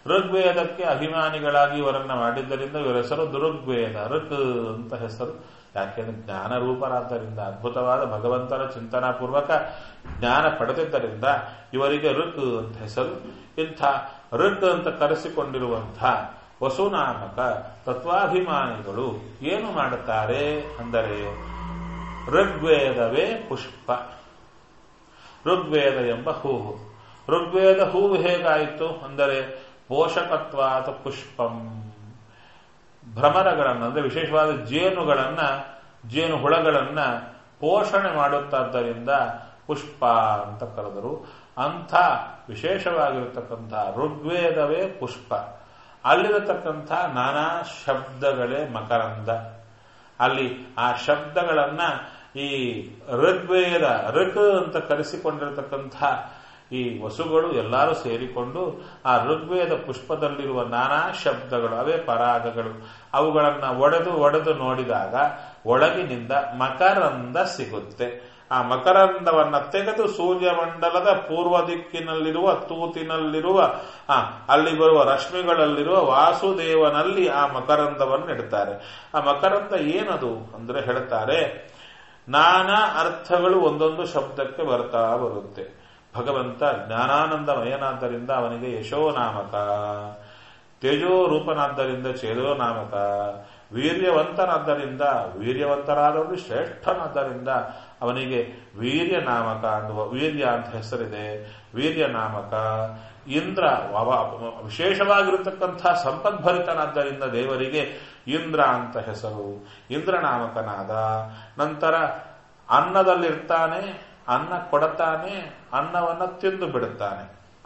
ಋಗ್ವೇದಕ್ಕೆ ಅಭಿಮಾನಿಗಳಾಗಿ ಇವರನ್ನ ಮಾಡಿದ್ದರಿಂದ ಇವರ ಹೆಸರು ದುರುಗ್ವೇದ ಋಕ್ ಅಂತ ಹೆಸರು ಯಾಕೆಂದ್ರೆ ಜ್ಞಾನ ರೂಪರಾದ್ದರಿಂದ ಅದ್ಭುತವಾದ ಭಗವಂತನ ಚಿಂತನಾ ಪೂರ್ವಕ ಜ್ಞಾನ ಪಡೆದಿದ್ದರಿಂದ ಇವರಿಗೆ ಋಕ್ ಅಂತ ಹೆಸರು ಇಂಥ ಋಕ್ ಅಂತ ಕರೆಸಿಕೊಂಡಿರುವಂಥ ವಸುನಾಮಕ ತತ್ವಾಭಿಮಾನಿಗಳು ಏನು ಮಾಡುತ್ತಾರೆ ಅಂದರೆ ಋಗ್ವೇದವೇ ಪುಷ್ಪ ಋಗ್ವೇದ ಎಂಬ ಹೂವು ಋಗ್ವೇದ ಹೂವು ಹೇಗಾಯಿತು ಅಂದರೆ ಪೋಷಕತ್ವಾದ ಪುಷ್ಪಂ ಭ್ರಮರಗಳನ್ನು ಅಂದರೆ ವಿಶೇಷವಾದ ಜೇನುಗಳನ್ನ ಜೇನು ಹುಳಗಳನ್ನ ಪೋಷಣೆ ಮಾಡುತ್ತಾದ್ದರಿಂದ ಪುಷ್ಪ ಅಂತ ಕರೆದರು ಅಂಥ ವಿಶೇಷವಾಗಿರತಕ್ಕಂಥ ಋಗ್ವೇದವೇ ಪುಷ್ಪ ಅಲ್ಲಿರತಕ್ಕಂಥ ನಾನಾ ಶಬ್ದಗಳೇ ಮಕರಂದ ಅಲ್ಲಿ ಆ ಶಬ್ದಗಳನ್ನ ಈ ಋಗ್ವೇದ ಋಗ್ ಅಂತ ಕರೆಸಿಕೊಂಡಿರತಕ್ಕಂಥ ಈ ವಸುಗಳು ಎಲ್ಲರೂ ಸೇರಿಕೊಂಡು ಆ ಋಗ್ವೇದ ಪುಷ್ಪದಲ್ಲಿರುವ ನಾನಾ ಶಬ್ದಗಳು ಅವೇ ಪರಾಗಗಳು ಅವುಗಳನ್ನ ಒಡೆದು ಒಡೆದು ನೋಡಿದಾಗ ಒಳಗಿನಿಂದ ಮಕರಂದ ಸಿಗುತ್ತೆ ಆ ಮಕರಂದವನ್ನ ತೆಗೆದು ಸೂರ್ಯಮಂಡಲದ ಪೂರ್ವ ದಿಕ್ಕಿನಲ್ಲಿರುವ ತೂತಿನಲ್ಲಿರುವ ಆ ಅಲ್ಲಿ ಬರುವ ರಶ್ಮಿಗಳಲ್ಲಿರುವ ವಾಸುದೇವನಲ್ಲಿ ಆ ಮಕರಂದವನ್ನು ಇಡ್ತಾರೆ ಆ ಮಕರಂದ ಏನದು ಅಂದ್ರೆ ಹೇಳ್ತಾರೆ ನಾನಾ ಅರ್ಥಗಳು ಒಂದೊಂದು ಶಬ್ದಕ್ಕೆ ಬರ್ತಾ ಬರುತ್ತೆ ಭಗವಂತ ಜ್ಞಾನಾನಂದಮಯನಾದ್ದರಿಂದ ಅವನಿಗೆ ಯಶೋನಾಮಕ ತೇಜೋ ರೂಪನಾದ್ದರಿಂದ ಚೇದೋ ನಾಮಕ ವೀರ್ಯವಂತನಾದ್ದರಿಂದ ವೀರ್ಯವಂತರಾದವರು ಶ್ರೇಷ್ಠನಾದ್ದರಿಂದ ಅವನಿಗೆ ವೀರ್ಯ ನಾಮಕ ಅನ್ನುವ ವೀರ್ಯ ಅಂತ ಹೆಸರಿದೆ ವೀರ್ಯ ನಾಮಕ ಇಂದ್ರ ವಿಶೇಷವಾಗಿರತಕ್ಕಂಥ ಸಂಪದ್ಭರಿತನಾದ್ದರಿಂದ ದೇವರಿಗೆ ಇಂದ್ರ ಅಂತ ಹೆಸರು ಇಂದ್ರ ನಾಮಕನಾದ ನಂತರ ಅನ್ನದಲ್ಲಿರ್ತಾನೆ ಅನ್ನ ಕೊಡತಾನೆ ಅನ್ನವನ್ನ ತಿಂದು ಬಿಡುತ್ತಾನೆ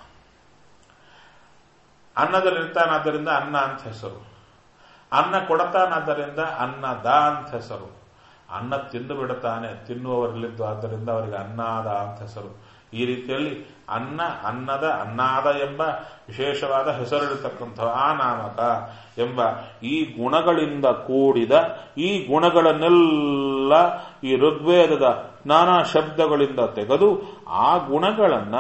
ಅನ್ನದಲ್ಲಿರ್ತಾನಾದ್ದರಿಂದ ಅನ್ನ ಅಂತ ಹೆಸರು ಅನ್ನ ಕೊಡತಾನಾದ್ದರಿಂದ ಅನ್ನದ ಅಂತ ಹೆಸರು ಅನ್ನ ತಿಂದು ಬಿಡುತ್ತಾನೆ ತಿನ್ನುವವರಲ್ಲಿದ್ದು ಆದ್ದರಿಂದ ಅವರಿಗೆ ಅನ್ನಾದ ಅಂತ ಹೆಸರು ಈ ರೀತಿಯಲ್ಲಿ ಅನ್ನ ಅನ್ನದ ಅನ್ನಾದ ಎಂಬ ವಿಶೇಷವಾದ ಹೆಸರಿರತಕ್ಕಂಥ ಆ ನಾಮಕ ಎಂಬ ಈ ಗುಣಗಳಿಂದ ಕೂಡಿದ ಈ ಗುಣಗಳನ್ನೆಲ್ಲ ಈ ಋಗ್ವೇದದ ನಾನಾ ಶಬ್ದಗಳಿಂದ ತೆಗೆದು ಆ ಗುಣಗಳನ್ನ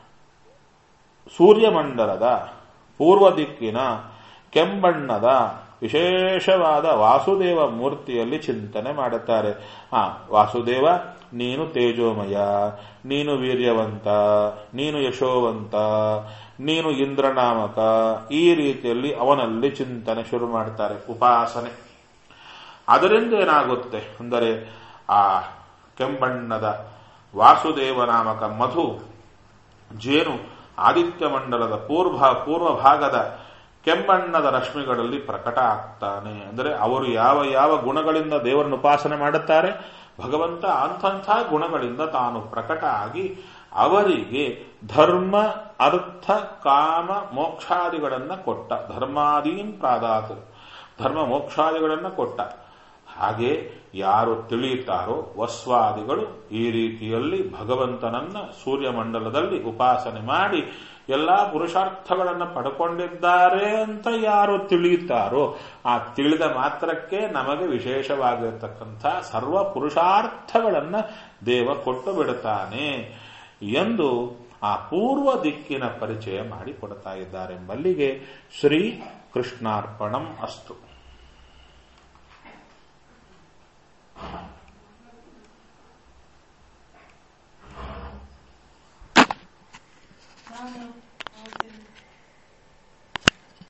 ಸೂರ್ಯಮಂಡಲದ ಪೂರ್ವ ದಿಕ್ಕಿನ ಕೆಂಬಣ್ಣದ ವಿಶೇಷವಾದ ವಾಸುದೇವ ಮೂರ್ತಿಯಲ್ಲಿ ಚಿಂತನೆ ಮಾಡುತ್ತಾರೆ ಆ ವಾಸುದೇವ ನೀನು ತೇಜೋಮಯ ನೀನು ವೀರ್ಯವಂತ ನೀನು ಯಶೋವಂತ ನೀನು ಇಂದ್ರನಾಮಕ ಈ ರೀತಿಯಲ್ಲಿ ಅವನಲ್ಲಿ ಚಿಂತನೆ ಶುರು ಮಾಡ್ತಾರೆ ಉಪಾಸನೆ ಅದರಿಂದ ಏನಾಗುತ್ತೆ ಅಂದರೆ ಆ ಕೆಂಬಣ್ಣದ ವಾಸುದೇವ ನಾಮಕ ಮಧು ಜೇನು ಆದಿತ್ಯ ಮಂಡಲದ ಪೂರ್ವ ಪೂರ್ವ ಭಾಗದ ಕೆಂಬಣ್ಣದ ರಶ್ಮಿಗಳಲ್ಲಿ ಪ್ರಕಟ ಆಗ್ತಾನೆ ಅಂದರೆ ಅವರು ಯಾವ ಯಾವ ಗುಣಗಳಿಂದ ದೇವರನ್ನು ಉಪಾಸನೆ ಮಾಡುತ್ತಾರೆ ಭಗವಂತ ಅಂಥಂಥ ಗುಣಗಳಿಂದ ತಾನು ಪ್ರಕಟ ಆಗಿ ಅವರಿಗೆ ಧರ್ಮ ಅರ್ಥ ಕಾಮ ಮೋಕ್ಷಾದಿಗಳನ್ನ ಕೊಟ್ಟ ಧರ್ಮಾದೀನ್ ಪ್ರಾದಾತ್ ಧರ್ಮ ಮೋಕ್ಷಾದಿಗಳನ್ನ ಕೊಟ್ಟ ಹಾಗೆ ಯಾರು ತಿಳಿಯುತ್ತಾರೋ ವಸ್ವಾದಿಗಳು ಈ ರೀತಿಯಲ್ಲಿ ಭಗವಂತನನ್ನ ಸೂರ್ಯಮಂಡಲದಲ್ಲಿ ಉಪಾಸನೆ ಮಾಡಿ ಎಲ್ಲಾ ಪುರುಷಾರ್ಥಗಳನ್ನು ಪಡ್ಕೊಂಡಿದ್ದಾರೆ ಅಂತ ಯಾರು ತಿಳಿಯುತ್ತಾರೋ ಆ ತಿಳಿದ ಮಾತ್ರಕ್ಕೆ ನಮಗೆ ವಿಶೇಷವಾಗಿರತಕ್ಕಂಥ ಸರ್ವ ಪುರುಷಾರ್ಥಗಳನ್ನ ದೇವ ಕೊಟ್ಟು ಬಿಡುತ್ತಾನೆ ಎಂದು ಆ ಪೂರ್ವ ದಿಕ್ಕಿನ ಪರಿಚಯ ಮಾಡಿಕೊಡ್ತಾ ಇದ್ದಾರೆಂಬಲ್ಲಿಗೆ ಶ್ರೀ ಕೃಷ್ಣಾರ್ಪಣಂ ಅಸ್ತು